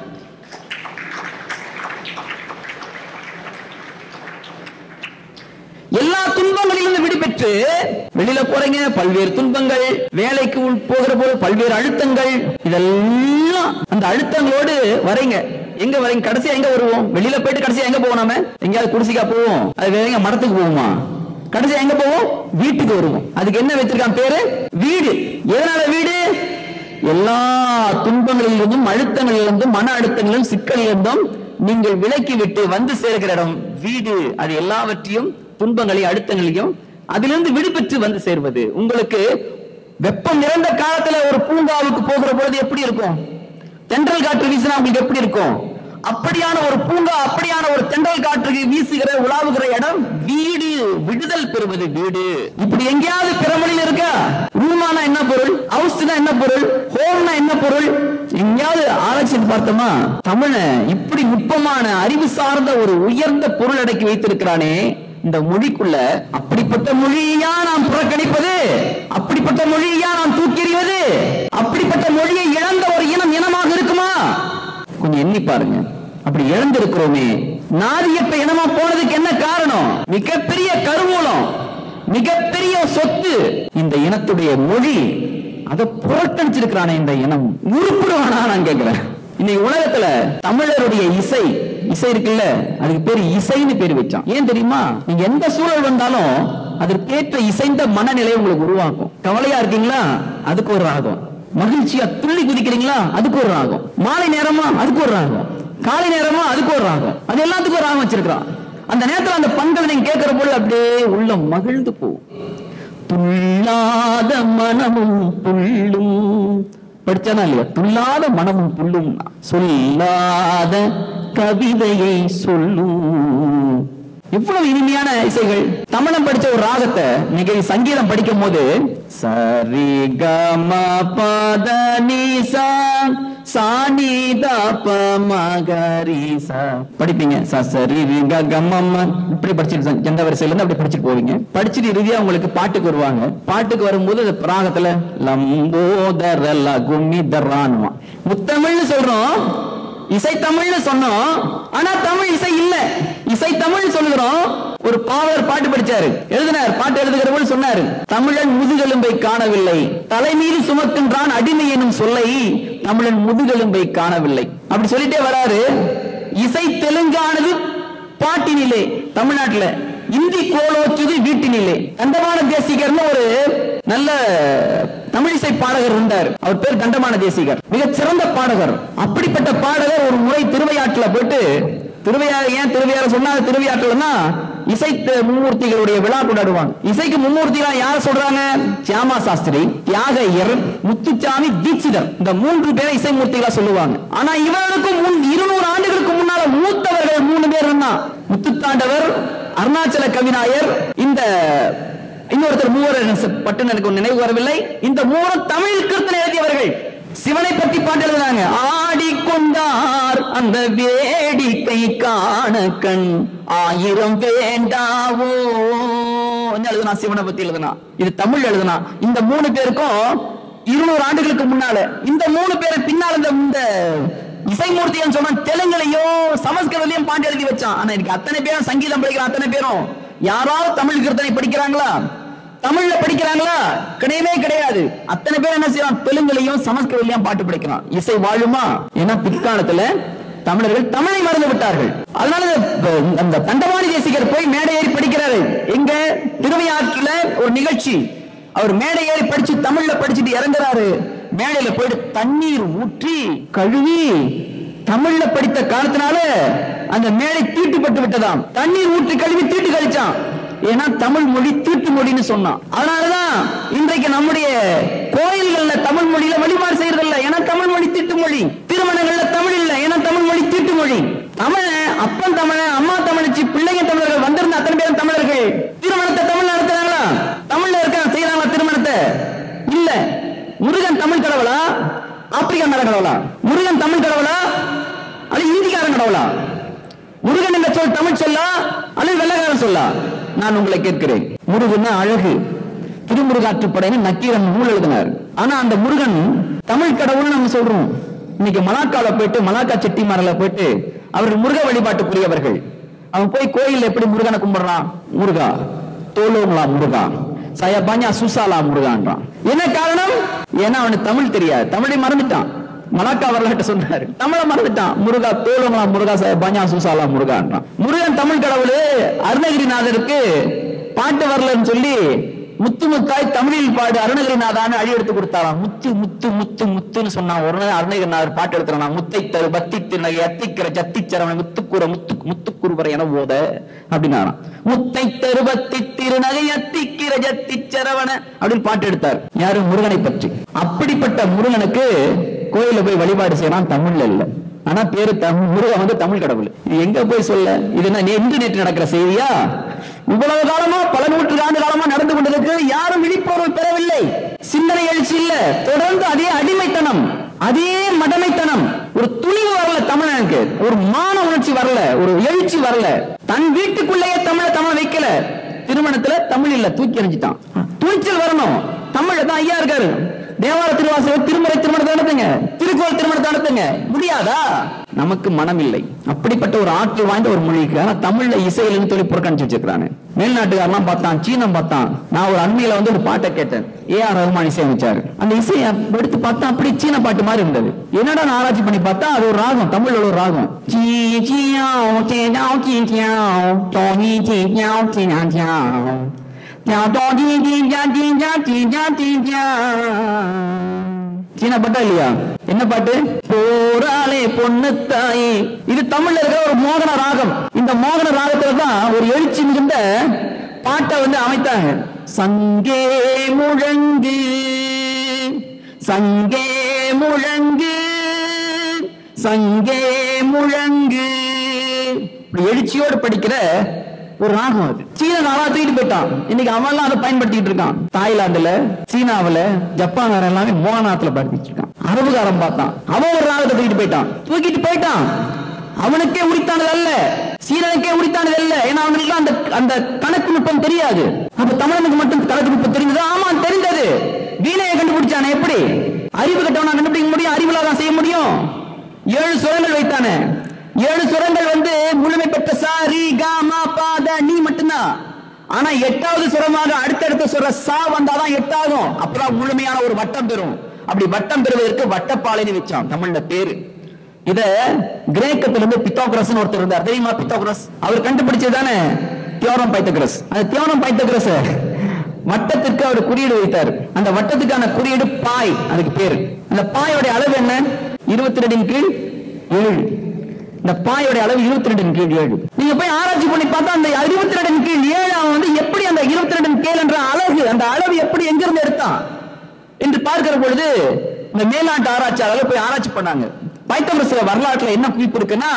எல்லா துன்பங்களிலிருந்து விடுபெற்று வெளியில போறீங்க பல்வேறு துன்பங்கள் வேலைக்கு உள் போகிற போது பல்வேறு அழுத்தங்கள் இதெல்லாம் அந்த அழுத்தங்களோடு வரீங்க எங்க வரீங்க கடைசியா எங்க வருவோம் வெளியில போயிட்டு கடைசியா எங்க போவோம் நாம எங்கேயாவது குடிசிக்கா போவோம் அது வேற எங்க மரத்துக்கு போவோமா கடைசியா எங்க போவோம் வீட்டுக்கு வருவோம் அதுக்கு என்ன வச்சிருக்கான் பேரு வீடு எதனால வீடு எல்லா துன்பங்களிலிருந்தும் அழுத்தங்களிலிருந்தும் மன அழுத்தங்களிலும் சிக்கலிலிருந்தும் நீங்கள் விலக்கி விட்டு வந்து சேர்கிற இடம் வீடு அது எல்லாவற்றையும் துன்பங்களையும் அழுத்தங்களையும் அதிலிருந்து விடுபெற்று வந்து சேர்வது உங்களுக்கு வெப்பம் நிறைந்த காலத்துல ஒரு பூங்காவுக்கு போகிற பொழுது எப்படி இருக்கும் தென்றல் காற்று வீசினா உங்களுக்கு எப்படி இருக்கும் அப்படியான ஒரு பூங்கா அப்படியான ஒரு தென்றல் காற்று வீசுகிற உலாவுகிற இடம் வீடு விடுதல் பெறுவது வீடு இப்படி எங்கேயாவது பிறமொழியில் இருக்கா ரூமானா என்ன பொருள் ஹவுஸ்னா என்ன பொருள் ஹோம்னா என்ன பொருள் எங்கேயாவது ஆராய்ச்சி செய்து பார்த்தோமா தமிழ இப்படி நுட்பமான அறிவு சார்ந்த ஒரு உயர்ந்த பொருள் அடக்கி வைத்திருக்கிறானே இந்த மொழிக்குள்ள அப்படிப்பட்ட மொழியா நாம் புறக்கணிப்பது அப்படிப்பட்ட மொழியா நாம் தூக்கி எறிவது அப்படிப்பட்ட மொழியை இழந்த ஒரு இனம் இனமாக இருக்குமா கொஞ்சம் எண்ணி பாருங்க அப்படி இழந்திருக்கிறோமே நாதியப்ப இனமா போனதுக்கு என்ன காரணம் மிகப்பெரிய கருவூலம் மிகப்பெரிய சொத்து இந்த இனத்துடைய மொழி அதை புறக்கணிச்சிருக்கிறானே இந்த இனம் உருப்பிடுவானா நான் கேட்கிறேன் இன்னைக்கு உலகத்துல தமிழருடைய இசை இசை இருக்குல்ல அதுக்கு பேரு இசைன்னு பேர் வச்சான் ஏன் தெரியுமா நீங்க எந்த சூழல் வந்தாலும் அதற்கேற்ற இசைந்த மனநிலை உங்களுக்கு உருவாக்கும் கவலையா இருக்கீங்களா அதுக்கு ஒரு ராகம் மகிழ்ச்சியா துள்ளி குதிக்கிறீங்களா அதுக்கு ஒரு ராகம் மாலை நேரமா அதுக்கு ஒரு ராகம் காலை நேரமா அதுக்கு ஒரு ராகம் அது எல்லாத்துக்கும் ஒரு ராகம் வச்சிருக்கான் அந்த நேரத்துல அந்த பண்களை நீங்க கேட்கிற போது அப்படியே உள்ள மகிழ்ந்து போகும் துள்ளாத மனமும் புள்ளும் படிச்சானா இல்லையா துள்ளாத மனமும் புள்ளும் சொல்லாத கவிதையை சொல்லும் எவ்வளவு இனிமையான இசைகள் தமிழம் படிச்ச ஒரு ராகத்தை இன்னைக்கு சங்கீதம் படிக்கும் போது சரி கம பத நிசா சாணி தப மகரிசா படிப்பீங்க ச சரி ரி க க ம ம இப்படி படிச்சிட்டு எந்த வரிசையில இருந்து அப்படி படிச்சுட்டு போவீங்க படிச்சுட்டு இறுதியா உங்களுக்கு பாட்டுக்கு வருவாங்க பாட்டுக்கு வரும்போது அந்த ராகத்துல லம்போதர லகுமிதரானுமா முத்தமிழ்னு சொல்றோம் இசை தமிழ்னு சொன்னோம் ஆனா தமிழ் இசை இல்ல இசை தமிழ் சொல்லுகிறோம் ஒரு பாவலர் பாட்டு படிச்சாரு எழுதினார் பாட்டு எழுதுகிற போது சொன்னாரு தமிழன் முதுகெலும்பை காணவில்லை தலைமீது சுமக்கின்றான் அடிமை எனும் சொல்லை தமிழன் முதுகெலும்பை காணவில்லை அப்படி சொல்லிட்டே வராரு இசை தெலுங்கானது பாட்டினிலே தமிழ்நாட்டுல இந்தி கோலோச்சுது வீட்டினிலே கண்டமான தேசிகர்னு ஒரு நல்ல தமிழிசை பாடகர் இருந்தார் அவர் பேர் கண்டமான தேசிகர் மிகச் சிறந்த பாடகர் அப்படிப்பட்ட பாடகர் ஒரு முறை திருவையாற்றுல போயிட்டு திருவையாறு ஏன் திருவையாறு சொன்னா அது திருவையாற்றுலன்னா இசை த- மும்மூர்த்திகளுடைய விழா கொண்டாடுவாங்க இசைக்கு மும்மூர்த்திகளா யார் சொல்றாங்க சியாமா சாஸ்திரி தியாகையர் முத்துச்சாமி தீட்சிதர் இந்த மூன்று பேரை இசை மூர்த்திகளா சொல்லுவாங்க ஆனா இவர்களுக்கும் முன் இருநூறு ஆண்டுகளுக்கு முன்னால மூத்தவர்கள் மூணு பேர் இருந்தா முத்துத்தாண்டவர் அருணாச்சல கவிநாயர் இந்த இன்னொருத்தர் மூவர் பட்டு எனக்கு நினைவு வரவில்லை இந்த மூவரும் தமிழ் கீர்த்தனை எழுதியவர்கள் சிவனை பற்றி பாட்டு எழுதுனாங்க ஆடிக்கொண்டார் அந்த வேடிக்கை காண கண் ஆயிரம் வேண்டாவோ என்ன எழுதுனா சிவனை பத்தி எழுதுனா இது தமிழ் எழுதுனா இந்த மூணு பேருக்கும் இருநூறு ஆண்டுகளுக்கு முன்னால இந்த மூணு பேரு பின்னால் இந்த இந்த இசைமூர்த்தின்னு சொன்னா தெலுங்குலையும் சமஸ்கிருதத்தையும் பாட்டு எழுதி வச்சான் ஆனா எனக்கு அத்தனை பேரும் சங்கீதம் படிக்கிறான் அத்தனை பேரும் யாராவது தமிழ் கீர்த்தனை படிக்கிறாங்களா தமிழ்ல படிக்கிறாங்களா கிடையவே கிடையாது அத்தனை பேர் என்ன செய்யலாம் தெலுங்குலையும் சமஸ்கிருதலையும் பாட்டு படிக்கிறான் இசை வாழுமா ஏன்னா பிற்காலத்துல தமிழர்கள் தமிழை மறந்து விட்டார்கள் அதனால இந்த- அந்த தண்டவாணி தேசிகர் போய் மேடை ஏறி படிக்கிறாரு எங்க திருவையாற்றில ஒரு நிகழ்ச்சி அவர் மேடை ஏறி படிச்சு தமிழ்ல படிச்சுட்டு இறங்குறாரு மேடையில போயிட்டு தண்ணீர் ஊற்றி கழுவி தமிழ்ல படித்த காலத்தினால அந்த மேடை தீட்டுப்பட்டு விட்டதாம் தண்ணீர் ஊற்றி கழுவி தீட்டு கழிச்சான் ஏன்னா தமிழ் மொழி தீட்டு மொழின்னு சொன்னான் அதனாலதான் இன்றைக்கு நம்முடைய கோயில்கள்ல தமிழ் மொழியில வழிபாடு செய்யறதில்ல ஏன்னா தமிழ் மொழி தீட்டு மொழி திருமணங்கள்ல தமிழ் இல்ல ஏன்னா தமிழ் மொழி தீட்டு மொழி தமிழ அப்பன் தமிழ அம்மா தமிழச்சி பிள்ளைங்க தமிழர்கள் வந்திருந்த அத்தனை பேரும் தமிழர்கள் திருமணத்தை தமிழ் நடத்துறாங்களா தமிழ்ல இருக்க செய்யறாங்களா திருமணத்தை இல்ல முருகன் தமிழ் கடவுளா ஆப்பிரிக்கான கடவுளா முருகன் தமிழ் கடவுளா அது இந்திக்காரன் கடவுளா முருகன் என்ற சொல் தமிழ் சொல்லா அல்லது வெள்ளக்காரன் சொல்லா நான் உங்களை கேட்கிறேன் முருகன் அழகு திருமுருகாற்றுப்படைன்னு நக்கீரன் நூல் எழுதினார் ஆனா அந்த முருகன் தமிழ் கடவுள்னு நம்ம சொல்றோம் இன்னைக்கு மலாக்கால போயிட்டு மலாக்கா செட்டிமாரில் போயிட்டு அவர்கள் முருக வழிபாட்டுக்குரியவர்கள் அவன் போய் கோயில் எப்படி முருகனை கும்பிடுறான் முருகா தோலோங்களா முருகா சயபாஞ்சா சுசாலா முருகான்றான் என்ன காரணம் ஏன்னா அவனுக்கு தமிழ் தெரியாது தமிழை மறந்துட்டான் மலாக்கா வரலாற்று சொன்னாரு தமிழை மறந்துட்டான் முருகா தோலுங்களா முருகா சயபாஞ்சா சுசாலா முருகான்றான் முருகன் தமிழ் கடவுள் அருணகிரிநாதருக்கு பாட்டு வரலன்னு சொல்லி முத்து முத்தாய் தமிழில் பாடு அருணகிரிநாதான்னு அழி எடுத்து கொடுத்தாராம் முத்து முத்து முத்து முத்துன்னு சொன்னா உடனே அருணகிரிநாதர் பாட்டு எடுத்துறான் முத்தை தரு பத்தி திருநகை அத்திக்கிற ஜத்திச்சரவண முத்துக்குற முத்து முத்துக்குருவரை என போத அப்படின்னாராம் முத்தை தரு பத்தி திருநகை அத்திக்கிற ஜத்திச்சரவண அப்படின்னு பாட்டு எடுத்தார் யாரு முருகனை பற்றி அப்படிப்பட்ட முருகனுக்கு கோயில போய் வழிபாடு செய்யலாம் தமிழ்ல இல்ல ஆனா பேரு தமிழ் முருகன் வந்து தமிழ் கடவுள் இது எங்க போய் சொல்ல இது என்ன நேற்று நேற்று நடக்கிற செய்தியா இவ்வளவு காலமா பல நூற்றாண்டு காலமா நடந்து கொண்டிருக்கு யாரும் விழிப்புணர்வு பெறவில்லை சிந்தனை எழுச்சி இல்ல தொடர்ந்து அதே அடிமைத்தனம் அதே மடமைத்தனம் ஒரு துணிவு வரல தமிழனுக்கு ஒரு மான உணர்ச்சி வரல ஒரு எழுச்சி வரல தன் வீட்டுக்குள்ளேயே தமிழ தமிழ வைக்கல திருமணத்துல தமிழ் இல்ல தூக்கி எறிஞ்சிட்டான் துணிச்சல் வரணும் தமிழ்ல தான் ஐயா இருக்காரு தேவார திருவாசகம் திருமுறை திருமணத்தை நடத்துங்க திருக்குறள் திருமணத்தை நடத்துங்க முடியாதா நமக்கு மனம் இல்லை அப்படிப்பட்ட ஒரு ஆற்றல் வாய்ந்த ஒரு மொழிக்கு ஆனா தமிழ்ல இசையிலிருந்து சொல்லி புறக்கணிச்சு வச்சிருக்காங்க மேல்நாட்டுக்காரெல்லாம் பார்த்தான் சீனம் பார்த்தான் நான் ஒரு அண்மையில வந்து ஒரு பாட்டை கேட்டேன் ஏ ஆர் ரஹ்மான் இசையமைச்சாரு அந்த இசையை எடுத்து பார்த்தா அப்படி சீன பாட்டு மாதிரி இருந்தது என்னடா நான் ஆராய்ச்சி பண்ணி பார்த்தா அது ஒரு ராகம் தமிழ்ல ஒரு ராகம் ஜீ ஜியாவ் ஜியாவ் ஜீ ஜியாவ் டோ நீ ஜீ ஜியாவ் ஜீ ஞா ஜியாவ் 鸟多滴滴呀滴呀滴呀滴呀。சீன பாட்டா இல்லையா என்ன பாட்டு போராளே பொண்ணு தாயே இது தமிழ்ல இருக்கிற ஒரு மோகன ராகம் இந்த மோகன ராகத்துல தான் ஒரு எழுச்சி மிகுந்த பாட்டை வந்து அமைத்தாங்க சங்கே முழங்கு சங்கே முழங்கு சங்கே முழங்கு இப்படி எழுச்சியோடு படிக்கிற ஒரு ராகம் அது சீன நாளா தூக்கிட்டு போயிட்டான் இன்னைக்கு அவன் எல்லாம் அதை பயன்படுத்திட்டு இருக்கான் தாய்லாந்துல சீனாவுல ஜப்பான்காரன் எல்லாமே மோகநாத்துல படிச்சுட்டு இருக்கான் அரபுகாரன் பார்த்தான் அவன் ஒரு ராகத்தை தூக்கிட்டு போயிட்டான் தூக்கிட்டு போயிட்டான் அவனுக்கே உரித்தானது அல்ல சீனனுக்கே உரித்தானது அல்ல ஏன்னா அவனுக்கு அந்த அந்த கணக்கு நுட்பம் தெரியாது அப்ப தமிழனுக்கு மட்டும் கணக்கு நுட்பம் தெரிந்தது ஆமா தெரிந்தது வீணையை கண்டுபிடிச்சானே எப்படி அறிவு கட்டவனா கண்டுபிடிக்க முடியும் அறிவுல தான் செய்ய முடியும் ஏழு சுரங்கள் வைத்தானே ஏழு சுரங்கள் வந்து முழுமை பெற்ற சா ரி கா மா பா த நீ மட்டும்தான் ஆனா எட்டாவது சுரமாக அடுத்தடுத்த சுர சா வந்தாதான் எட்டாகும் அப்பதான் முழுமையான ஒரு வட்டம் பெறும் அப்படி வட்டம் பெறுவதற்கு வட்டப்பாளைன்னு வச்சான் தமிழ்ல பேரு இத கிரேக்கத்திலிருந்து பித்தாகுரஸ் ஒருத்தர் இருந்தார் தெரியுமா பித்தாகுரஸ் அவர் கண்டுபிடிச்சது தானே தியோரம் பைத்தகுரஸ் அந்த தியோரம் பைத்தகுரஸ் வட்டத்திற்கு அவர் குறியீடு வைத்தார் அந்த வட்டத்துக்கான குறியீடு பாய் அதுக்கு பேரு அந்த பாயோட அளவு என்ன இருபத்தி ரெண்டின் கீழ் ஏழு இந்த பாயோட அளவு இருபத்தி ரெண்டின் கீழ் ஏழு நீங்க போய் ஆராய்ச்சி பண்ணி பார்த்தா அந்த இருபத்தி ரெண்டின் கீழ் ஏழு அவன் வந்து எப்படி அந்த இருபத்தி ரெண்டின் கீழ் என்ற அழகு அந்த அளவு எப்படி எங்கிருந்து எடுத்தான் என்று பார்க்கிற பொழுது இந்த மேல்நாட்டு ஆராய்ச்சியாளர்கள் போய் ஆராய்ச்சி பண்ணாங்க பைத்தகுரஸ்ல வரலாற்றுல என்ன குறிப்பு இருக்குன்னா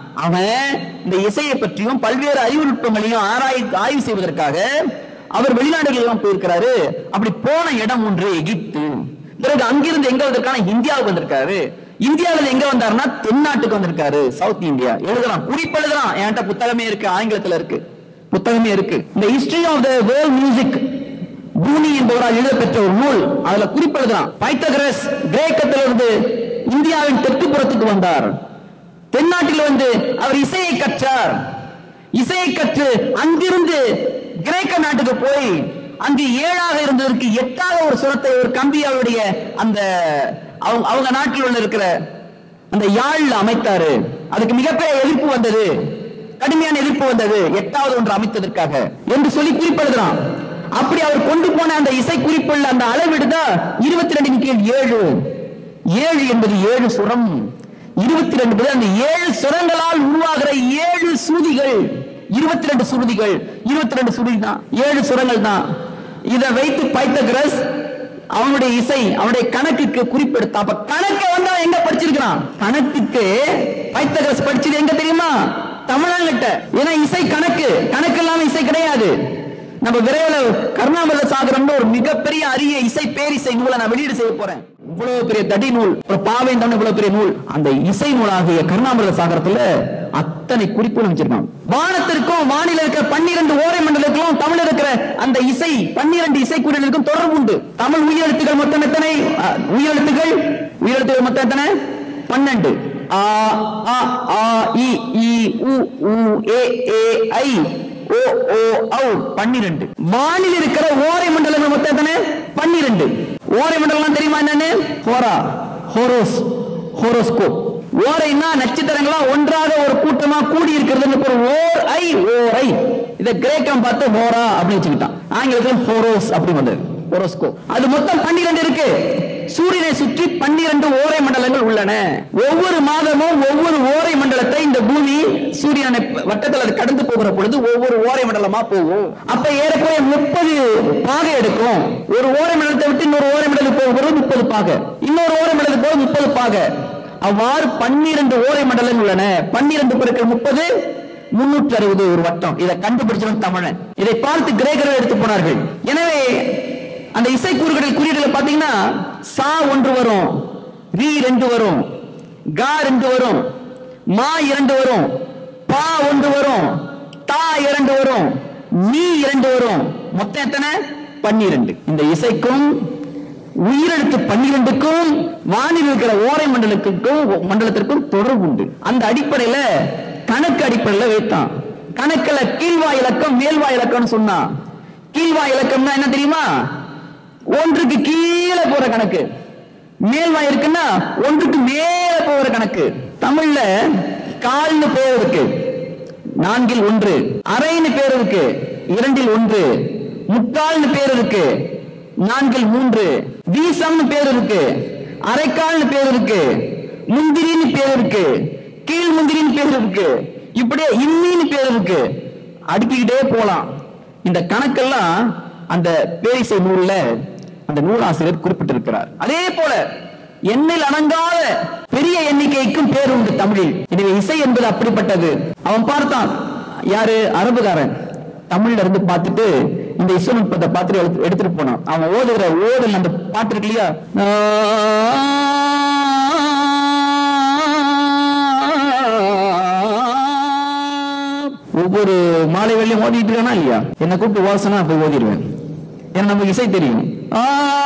அவன் இந்த இசையை பற்றியும் பல்வேறு அறிவு நுட்பங்களையும் ஆராய் ஆய்வு செய்வதற்காக அவர் வெளிநாடுகளெல்லாம் போயிருக்கிறாரு அப்படி போன இடம் ஒன்று எகிப்து பிறகு அங்கிருந்து எங்க வந்திருக்கான இந்தியாவுக்கு வந்திருக்காரு இந்தியாவில எங்க வந்தாருன்னா தென்னாட்டுக்கு வந்திருக்காரு சவுத் இந்தியா எழுதலாம் குறிப்பு எழுதலாம் என்கிட்ட புத்தகமே இருக்கு ஆங்கிலத்துல இருக்கு புத்தகமே இருக்கு இந்த history of the world music பூனி என்பவரால் எழுதப்பெற்ற ஒரு நூல் அதுல குறிப்பெழுதலாம் பைத்தகரஸ் கிரேக்கத்திலிருந்து இந்தியாவின் தெற்கு புறத்துக்கு வந்தார் தென்னாட்டில் வந்து அவர் இசையை கற்றார் இசையை கற்று அங்கிருந்து கிரேக்க நாட்டுக்கு போய் அங்கு ஏழாக இருந்ததற்கு எட்டாக ஒரு சுரத்தை ஒரு கம்பி அவருடைய அந்த அவங்க அவங்க நாட்டில் உள்ள இருக்கிற அந்த யாழ்ல அமைத்தாரு அதுக்கு மிகப்பெரிய எதிர்ப்பு வந்தது கடுமையான எதிர்ப்பு வந்தது எட்டாவது ஒன்று அமைத்ததற்காக என்று சொல்லி குறிப்பிடுகிறான் அப்படி அவர் கொண்டு போன அந்த இசை குறிப்புள்ள அந்த அளவிடுதான் இருபத்தி ரெண்டின் கீழ் ஏழு ஏழு என்பது ஏழு சுரம் இருபத்தி ரெண்டு அந்த ஏழு சுரங்களால் உருவாகிற ஏழு சூதிகள் இருபத்தி ரெண்டு சுருதிகள் இருபத்தி ரெண்டு சுருதி தான் ஏழு சுரங்கள் தான் இதை வைத்து பைத்தகிரஸ் அவனுடைய இசை அவனுடைய கணக்குக்கு குறிப்பெடுத்தான் அப்ப கணக்க வந்து அவன் எங்க படிச்சிருக்கிறான் கணக்குக்கு பைத்தகிரஸ் படிச்சது எங்க தெரியுமா தமிழ்நாட்டுல ஏன்னா இசை கணக்கு கணக்கு இல்லாம இசை கிடையாது நம்ம விரைவில் கருணாமிரத சாகரம்னு ஒரு மிகப்பெரிய அரிய இசை பேரிசை நூலை நான் வெளியீடு செய்ய போறேன் இவ்வளவு பெரிய தடி நூல் ஒரு பாவேந்தம் இவ்வளவு பெரிய நூல் அந்த இசை நூலாகிய கருணாமிரத சாகரத்துல அத்தனை குறிப்புகள் வச்சிருக்கான் வானத்திற்கும் வானில இருக்கிற பன்னிரண்டு ஓரை மண்டலத்திலும் தமிழ் இருக்கிற அந்த இசை பன்னிரண்டு இசை குறிகளுக்கும் தொடர்பு உண்டு தமிழ் உயிரெழுத்துக்கள் மொத்தம் எத்தனை அஹ், உயிரெழுத்துக்கள் உயிரெழுத்துக்கள் மொத்தம் எத்தனை பன்னெண்டு ஆ ஆ ஆ இ இ உ உ ஏ ஏ ஐ ஓ ஓ ஔ பன்னிரண்டு வானில் இருக்கிற ஓரை மண்டலங்கள் மொத்தம் எத்தனை பன்னிரண்டு ஓரை மண்டலம் தெரியுமா என்னன்னு ஹோரா ஹோரோஸ் ஹோரோஸ்கோப் ஓரைனா நட்சத்திரங்களா ஒன்றாக ஒரு கூட்டமா கூடி இருக்கிறதுன்னு ஒரு ஓர் ஐ ஓர் ஐ இத கிரேக்கம் பார்த்து ஹோரா அப்படின்னு வச்சுக்கிட்டான் ஆங்கிலத்தில் ஹோரோஸ் அப்படி வந்தது ஹோரோஸ்கோப் அது மொத்தம் பன்னிரண்டு இருக்கு சூரியனை சுற்றி பன்னிரண்டு ஓரை மண்டலங்கள் உள்ளன ஒவ்வொரு மாதமும் ஒவ்வொரு ஓரை மண்டலத்தை இந்த பூமி சூரியனை வட்டத்தில் அது கடந்து போகிற பொழுது ஒவ்வொரு ஓரை மண்டலமா போகும் அப்ப ஏறக்குறைய முப்பது பாகை எடுக்கும் ஒரு ஓரை மண்டலத்தை விட்டு இன்னொரு ஓரை மண்டலத்துக்கு போகும்போது முப்பது பாகை இன்னொரு ஓரை மண்டலத்துக்கு போக முப்பது பாகை அவ்வாறு பன்னிரண்டு ஓரை மண்டலங்கள் உள்ளன பன்னிரண்டு பெருக்கள் முப்பது முன்னூற்றி அறுபது ஒரு வட்டம் இதை கண்டுபிடிச்சவன் தமிழன் இதை பார்த்து கிரேக்கர்கள் எடுத்து போனார்கள் எனவே அந்த இசைக்கூறுகளில் குறியீடுகள் பாத்தீங்கன்னா சா ஒன்று வரும் ரீ ரெண்டு வரும் கா ரெண்டு வரும் மா இரண்டு வரும் பா ஒன்று வரும் தா இரண்டு வரும் நீ இரண்டு வரும் மொத்தம் எத்தனை பன்னிரண்டு இந்த இசைக்கும் உயிரெழுத்து பன்னிரண்டுக்கும் வானில் இருக்கிற ஓரை மண்டலத்துக்கும் மண்டலத்திற்கும் தொடர்பு உண்டு அந்த அடிப்படையில கணக்கு அடிப்படையில வைத்தான் கணக்குல கீழ்வாய் இலக்கம் மேல்வாய் இலக்கம்னு சொன்னான் கீழ்வாய் இலக்கம்னா என்ன தெரியுமா ஒன்றுக்கு கீழே போற கணக்கு மேல்வாய் இருக்குன்னா ஒன்றுக்கு மேல போற கணக்கு தமிழ்ல கால்னு பேர் இருக்கு நான்கில் ஒன்று அரைன்னு பேர் இருக்கு இரண்டில் ஒன்று முக்கால்னு பேர் இருக்கு நான்கில் மூன்று வீசம்னு பேர் இருக்கு அரைக்கால்னு பேர் இருக்கு முந்திரின்னு பேர் இருக்கு கீழ் முந்திரின்னு பேர் இருக்கு இப்படியே இன்னின்னு பேர் இருக்கு அடுக்கிக்கிட்டே போலாம் இந்த கணக்கெல்லாம் அந்த பேரிசை நூல்ல அந்த நூலாசிரியர் குறிப்பிட்டிருக்கிறார் அதே போல எண்ணில் அணங்காத பெரிய எண்ணிக்கைக்கும் பேர் உண்டு தமிழில் எனவே இசை என்பது அப்படிப்பட்டது அவன் பார்த்தான் யாரு அரபுகாரன் தமிழ்ல இருந்து பார்த்துட்டு இந்த இசை நுட்பத்தை பார்த்துட்டு எடுத்து- எடுத்துட்டு போனான் அவன் ஓதுகிற ஓதல் அந்த பாட்டு இருக்கு இல்லையா ஒவ்வொரு மாலை வெள்ளையும் ஓதிட்டு இருக்கானா இல்லையா என்ன கூப்பிட்டு வாசனா போய் ஓதிடுவேன் ஏன்னா நமக்கு இசை தெரியும் ஆ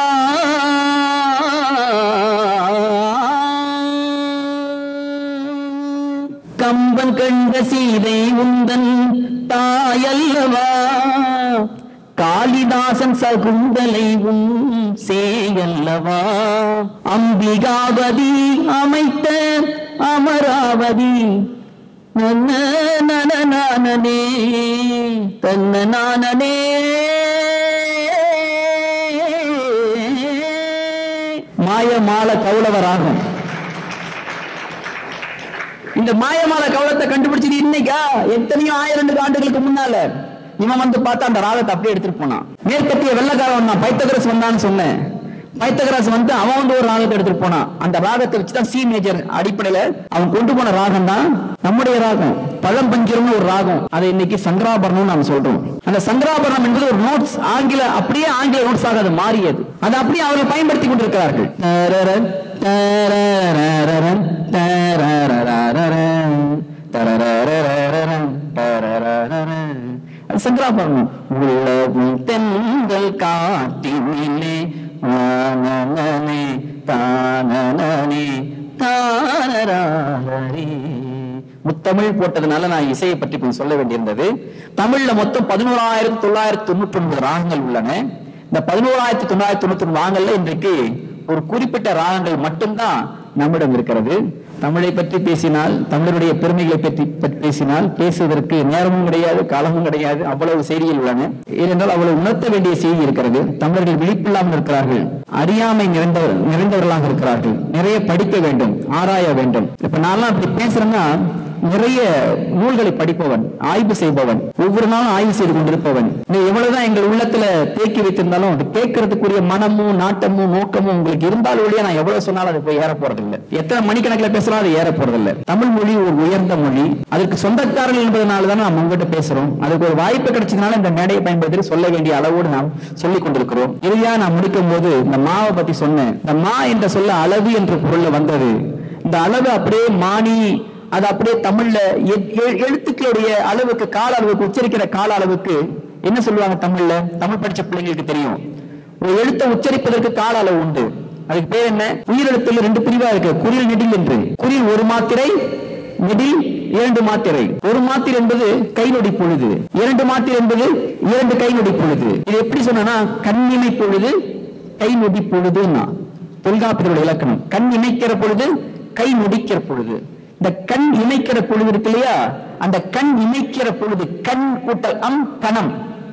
கம்பன் கண்ட சீதை உந்தன் தாயல்லவா காளிதாசன் சகுந்தலை உன் சேயல்லவா அம்பிகாபதி அமைத்த அமராவதி நன்ன நன நானனே தன்ன நானனே மாயமால கௌளவராகும் இந்த மாயமால கவலத்தை கண்டுபிடிச்சது இன்னைக்கா எத்தனையோ ஆயிரம் ஆண்டுகளுக்கு முன்னால இவன் வந்து பார்த்தா அந்த ராகத்தை அப்படியே எடுத்துட்டு போனான் மேற்கத்திய வெள்ளக்காரன் நான் பைத்தகரஸ் வந்தான்னு சொன்னேன் பைத்தகரஸ் வந்து அவன் வந்து ஒரு ராகத்தை எடுத்துட்டு போனான் அந்த ராகத்தை வச்சுதான் சி மேஜர் அடிப்படையில அவன் கொண்டு போன ராகம் தான் நம்முடைய ராகம் பழம்பஞ்சரம்னு ஒரு ராகம் அதை இன்னைக்கு சங்கராபரணம் நாம சொல்றோம் அந்த சங்கராபரணம் என்பது ஒரு நோட்ஸ் ஆங்கில அப்படியே ஆங்கில நோட்ஸாக அது மாறியது அதை அப்படியே அவர்கள் பயன்படுத்தி கொண்டிருக்கிறார்கள் தரரன், தரரரரரன், தரரரரரன், தரரரரரன், தரரரரன். அது சங்கராபரணம் உள்ளவும் தென்றல் காட்டினிலே ஆனனனே, தானனனே, தானராரரே. முத்தமிழ் போட்டதுனால நான் இசையை பற்றி கொஞ்சம் சொல்ல வேண்டியிருந்தது தமிழ்ல மொத்தம் பதினோராயிரத்தி தொள்ளாயிரத்தி தொண்ணூற்றி ஒன்பது ராகங்கள் உள்ளன இந்த பதினோராயிரத்தி தொள்ளாயிரத்தி தொண்ணூத்தி ஒன்பது ராகங்கள்ல இன்றைக்கு ஒரு குறிப்பிட்ட ராகங்கள் மட்டும்தான் நம்மிடம் இருக்கிறது தமிழை பற்றி பேசினால் தமிழருடைய பெருமைகளை பற்றி பற்றி பேசினால் பேசுவதற்கு நேரமும் கிடையாது காலமும் கிடையாது அவ்வளவு செய்திகள் உள்ளன ஏனென்றால் அவ்வளவு உணர்த்த வேண்டிய செய்தி இருக்கிறது தமிழர்கள் விழிப்பில்லாமல் இருக்கிறார்கள் அறியாமை நிறைந்தவர் நிறைந்தவர்களாக இருக்கிறார்கள் நிறைய படிக்க வேண்டும் ஆராய வேண்டும் இப்ப நான்லாம் அப்படி பேசுறேன்னா நிறைய நூல்களை படிப்பவன் ஆய்வு செய்பவன் ஒவ்வொரு நாளும் ஆய்வு செய்து கொண்டிருப்பவன் நீ எவ்வளவுதான் எங்கள் உள்ளத்துல தேக்கி வைத்திருந்தாலும் அது கேட்கறதுக்குரிய மனமும் நாட்டமும் நோக்கமும் உங்களுக்கு இருந்தாலும் ஒழிய நான் எவ்வளவு சொன்னாலும் அது போய் ஏற போறதில்லை எத்தனை மணிக்கணக்கில் பேசினாலும் அது ஏற போறதில்லை தமிழ் மொழி ஒரு உயர்ந்த மொழி அதற்கு சொந்தக்காரர்கள் என்பதனால தான் நாம் உங்ககிட்ட பேசுறோம் அதுக்கு ஒரு வாய்ப்பு கிடைச்சதுனால இந்த மேடையை பயன்படுத்தி சொல்ல வேண்டிய அளவோடு நாம் சொல்லிக் கொண்டிருக்கிறோம் இறுதியா நான் முடிக்கும் போது இந்த மாவை பத்தி சொன்னேன் இந்த மா என்ற சொல்ல அளவு என்ற பொருள்ல வந்தது இந்த அளவு அப்படியே மானி அது அப்படியே தமிழ்ல எ- எ- எழுத்துக்களுடைய அளவுக்கு கால அளவுக்கு உச்சரிக்கிற கால அளவுக்கு என்ன சொல்லுவாங்க தமிழ்ல தமிழ் படிச்ச பிள்ளைங்களுக்கு தெரியும் ஒரு எழுத்தை உச்சரிப்பதற்கு கால அளவு உண்டு அதுக்கு பேர் என்ன உயிரெழுத்துல ரெண்டு பிரிவா இருக்கு குறில் நெடில் என்று குறில் ஒரு மாத்திரை நெடில் இரண்டு மாத்திரை ஒரு மாத்திரை என்பது கை நொடி பொழுது இரண்டு மாத்திரை என்பது இரண்டு கை நொடி பொழுது இது எப்படி சொன்னா கண்ணிமை பொழுது கை நொடி பொழுதுன்னா தொல்காப்பியருடைய இலக்கணம் கண் இமைக்கிற பொழுது கை முடிக்கிற பொழுது இந்த கண் இமைக்கிற பொழுது இருக்கு இல்லையா அந்த கண் இமைக்கிற பொழுது கண் கூட்டல் அம் கணம்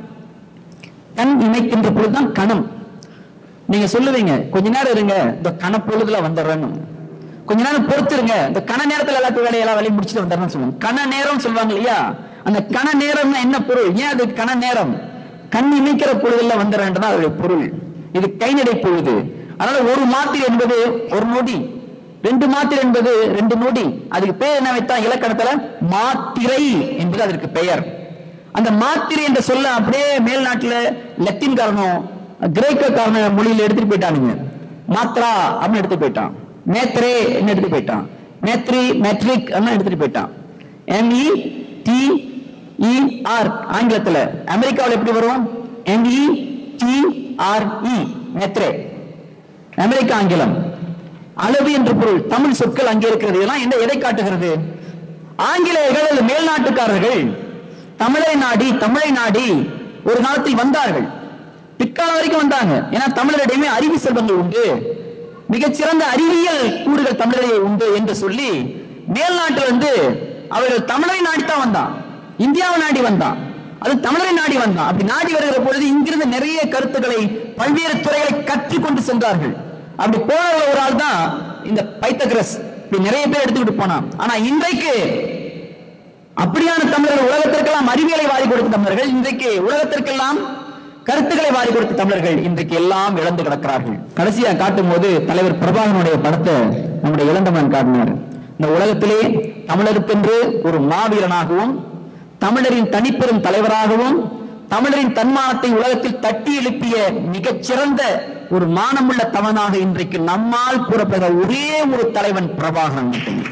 கண் இமைக்கின்ற பொழுதுதான் கணம் நீங்க சொல்லுவீங்க கொஞ்ச நேரம் இருங்க இந்த கண பொழுதுல வந்துடுறேன்னு கொஞ்ச நேரம் பொறுத்துருங்க இந்த கண நேரத்துல எல்லாத்தையும் வேலையெல்லாம் வேலையை முடிச்சுட்டு வந்துடுறேன்னு சொல்லுவாங்க கண நேரம் சொல்லுவாங்க இல்லையா அந்த கண நேரம்னா என்ன பொருள் ஏன் அது கண நேரம் கண் இமைக்கிற பொழுதுல வந்துடுறேன்றதான் அதோடைய பொருள் இது கைநடை பொழுது அதனால ஒரு மாத்திரை என்பது ஒரு நொடி ரெண்டு மாத்திரை என்பது ரெண்டு நொடி அதுக்கு பேர் என்ன வைத்தான் இலக்கணத்துல மாத்திரை என்பது அதற்கு பெயர் அந்த மாத்திரை என்ற சொல்ல அப்படியே மேல்நாட்டுல லத்தீன் காரணம் கிரேக்க காரண மொழியில எடுத்துட்டு போயிட்டானுங்க மாத்ரா அப்படின்னு எடுத்து போயிட்டான் மேத்ரே எடுத்து போயிட்டான் மேத்ரி மேட்ரிக் எடுத்துட்டு போயிட்டான் எம்இ டி இ ஆர் ஆங்கிலத்துல அமெரிக்காவில் எப்படி வரும் M E T R E metre அமெரிக்க ஆங்கிலம் அளவு என்ற பொருள் தமிழ் சொற்கள் அங்கே இருக்கிறது இதெல்லாம் என்ன எதை காட்டுகிறது ஆங்கிலேயர்கள் அல்லது மேல்நாட்டுக்காரர்கள் தமிழை நாடி தமிழை நாடி ஒரு காலத்தில் வந்தார்கள் பிற்காலம் வரைக்கும் வந்தாங்க ஏன்னா தமிழரிடையுமே அறிவு செல்வங்கள் உண்டு மிகச்சிறந்த அறிவியல் கூறுகள் தமிழரிடையே உண்டு என்று சொல்லி மேல்நாட்டில் வந்து அவர்கள் தமிழரை நாடித்தான் வந்தான் இந்தியாவை நாடி வந்தான் அது தமிழரை நாடி வந்தான் அப்படி நாடி வருகிற பொழுது இங்கிருந்து நிறைய கருத்துக்களை பல்வேறு துறைகளை கற்றுக்கொண்டு சென்றார்கள் அப்படி போனவர்கள் ஒரு ஆள் தான் இந்த பைத்தகிரஸ் இப்படி நிறைய பேர் எடுத்துக்கிட்டு போனான் ஆனா இன்றைக்கு அப்படியான தமிழர்கள் உலகத்திற்கெல்லாம் அறிவியலை வாரி கொடுத்த தமிழர்கள் இன்றைக்கு உலகத்திற்கெல்லாம் கருத்துக்களை வாரி கொடுத்த தமிழர்கள் இன்றைக்கு எல்லாம் இழந்து கிடக்கிறார்கள் கடைசியா காட்டும் போது தலைவர் பிரபாகரனுடைய படத்தை நம்முடைய இளந்தமன் காட்டினார் இந்த உலகத்திலே தமிழருக்கென்று ஒரு மாவீரனாகவும் தமிழரின் தனிப்பெரும் தலைவராகவும் தமிழரின் தன்மானத்தை உலகத்தில் தட்டி எழுப்பிய மிகச்சிறந்த ஒரு மானமுள்ள தமிழனாக இன்றைக்கு நம்மால் கூறப்படுகிற ஒரே ஒரு தலைவன் பிரபாகரன் மட்டுமே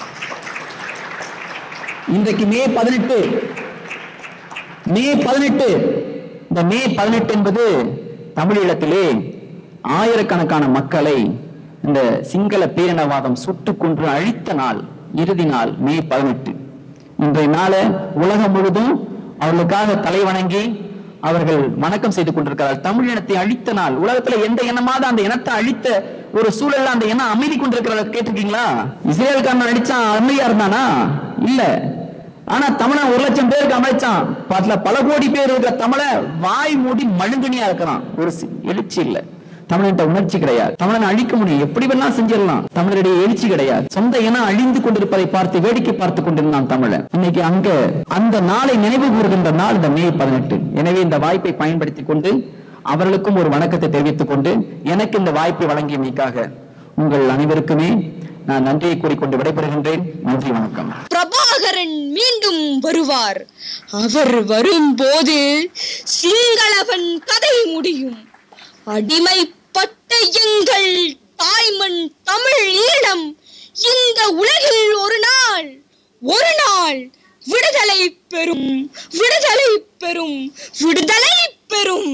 இன்றைக்கு மே பதினெட்டு மே பதினெட்டு இந்த மே பதினெட்டு என்பது தமிழீழத்திலே ஆயிரக்கணக்கான மக்களை இந்த சிங்கள பேரினவாதம் சுட்டுக் கொன்று அழித்த நாள் இறுதி நாள் மே பதினெட்டு இன்றைய நாள உலகம் முழுதும் அவர்களுக்காக தலை வணங்கி அவர்கள் வணக்கம் செய்து கொண்டிருக்கிறார்கள் தமிழ் இனத்தை அழித்த நாள் உலகத்துல எந்த இனமாவது அந்த இனத்தை அழித்த ஒரு சூழல்ல அந்த இனம் அமைதி கொண்டிருக்கிறத கேட்டிருக்கீங்களா இஸ்ரேல்காரன் அடிச்சான் அமைதியா இருந்தானா இல்ல ஆனா தமிழன் ஒரு லட்சம் பேருக்கு அமைச்சான் பல பல கோடி பேர் இருக்கிற தமிழ வாய் மூடி மழுங்கனியா இருக்கிறான் ஒரு சி- எழுச்சி இல்ல தமிழன்ட்ட உணர்ச்சி கிடையாது தமிழனை அழிக்க முடியும் எப்படி வேணா செஞ்சிடலாம் தமிழருடைய எழுச்சி கிடையாது சொந்த இனம் அழிந்து கொண்டிருப்பதை பார்த்து வேடிக்கை பார்த்து கொண்டிருந்தான் தமிழன் இன்னைக்கு அங்க அந்த நாளை நினைவு கூறுகின்ற நாள் இந்த மே பதினெட்டு எனவே இந்த வாய்ப்பை பயன்படுத்திக் கொண்டு அவர்களுக்கும் ஒரு வணக்கத்தை தெரிவித்துக் கொண்டு எனக்கு இந்த வாய்ப்பை வழங்கியமைக்காக உங்கள் அனைவருக்குமே நான் நன்றியை கூறிக்கொண்டு விடைபெறுகின்றேன் நன்றி வணக்கம் பிரபாகரன் மீண்டும் வருவார் அவர் வரும்போது சிங்களவன் கதை முடியும் அடிமைப்பட்ட எங்கள் தாய்மண் தமிழ் ஈழம் இந்த உலகில் ஒரு நாள் ஒரு நாள் விடுதலை பெறும் விடுதலை பெறும் விடுதலை பெறும்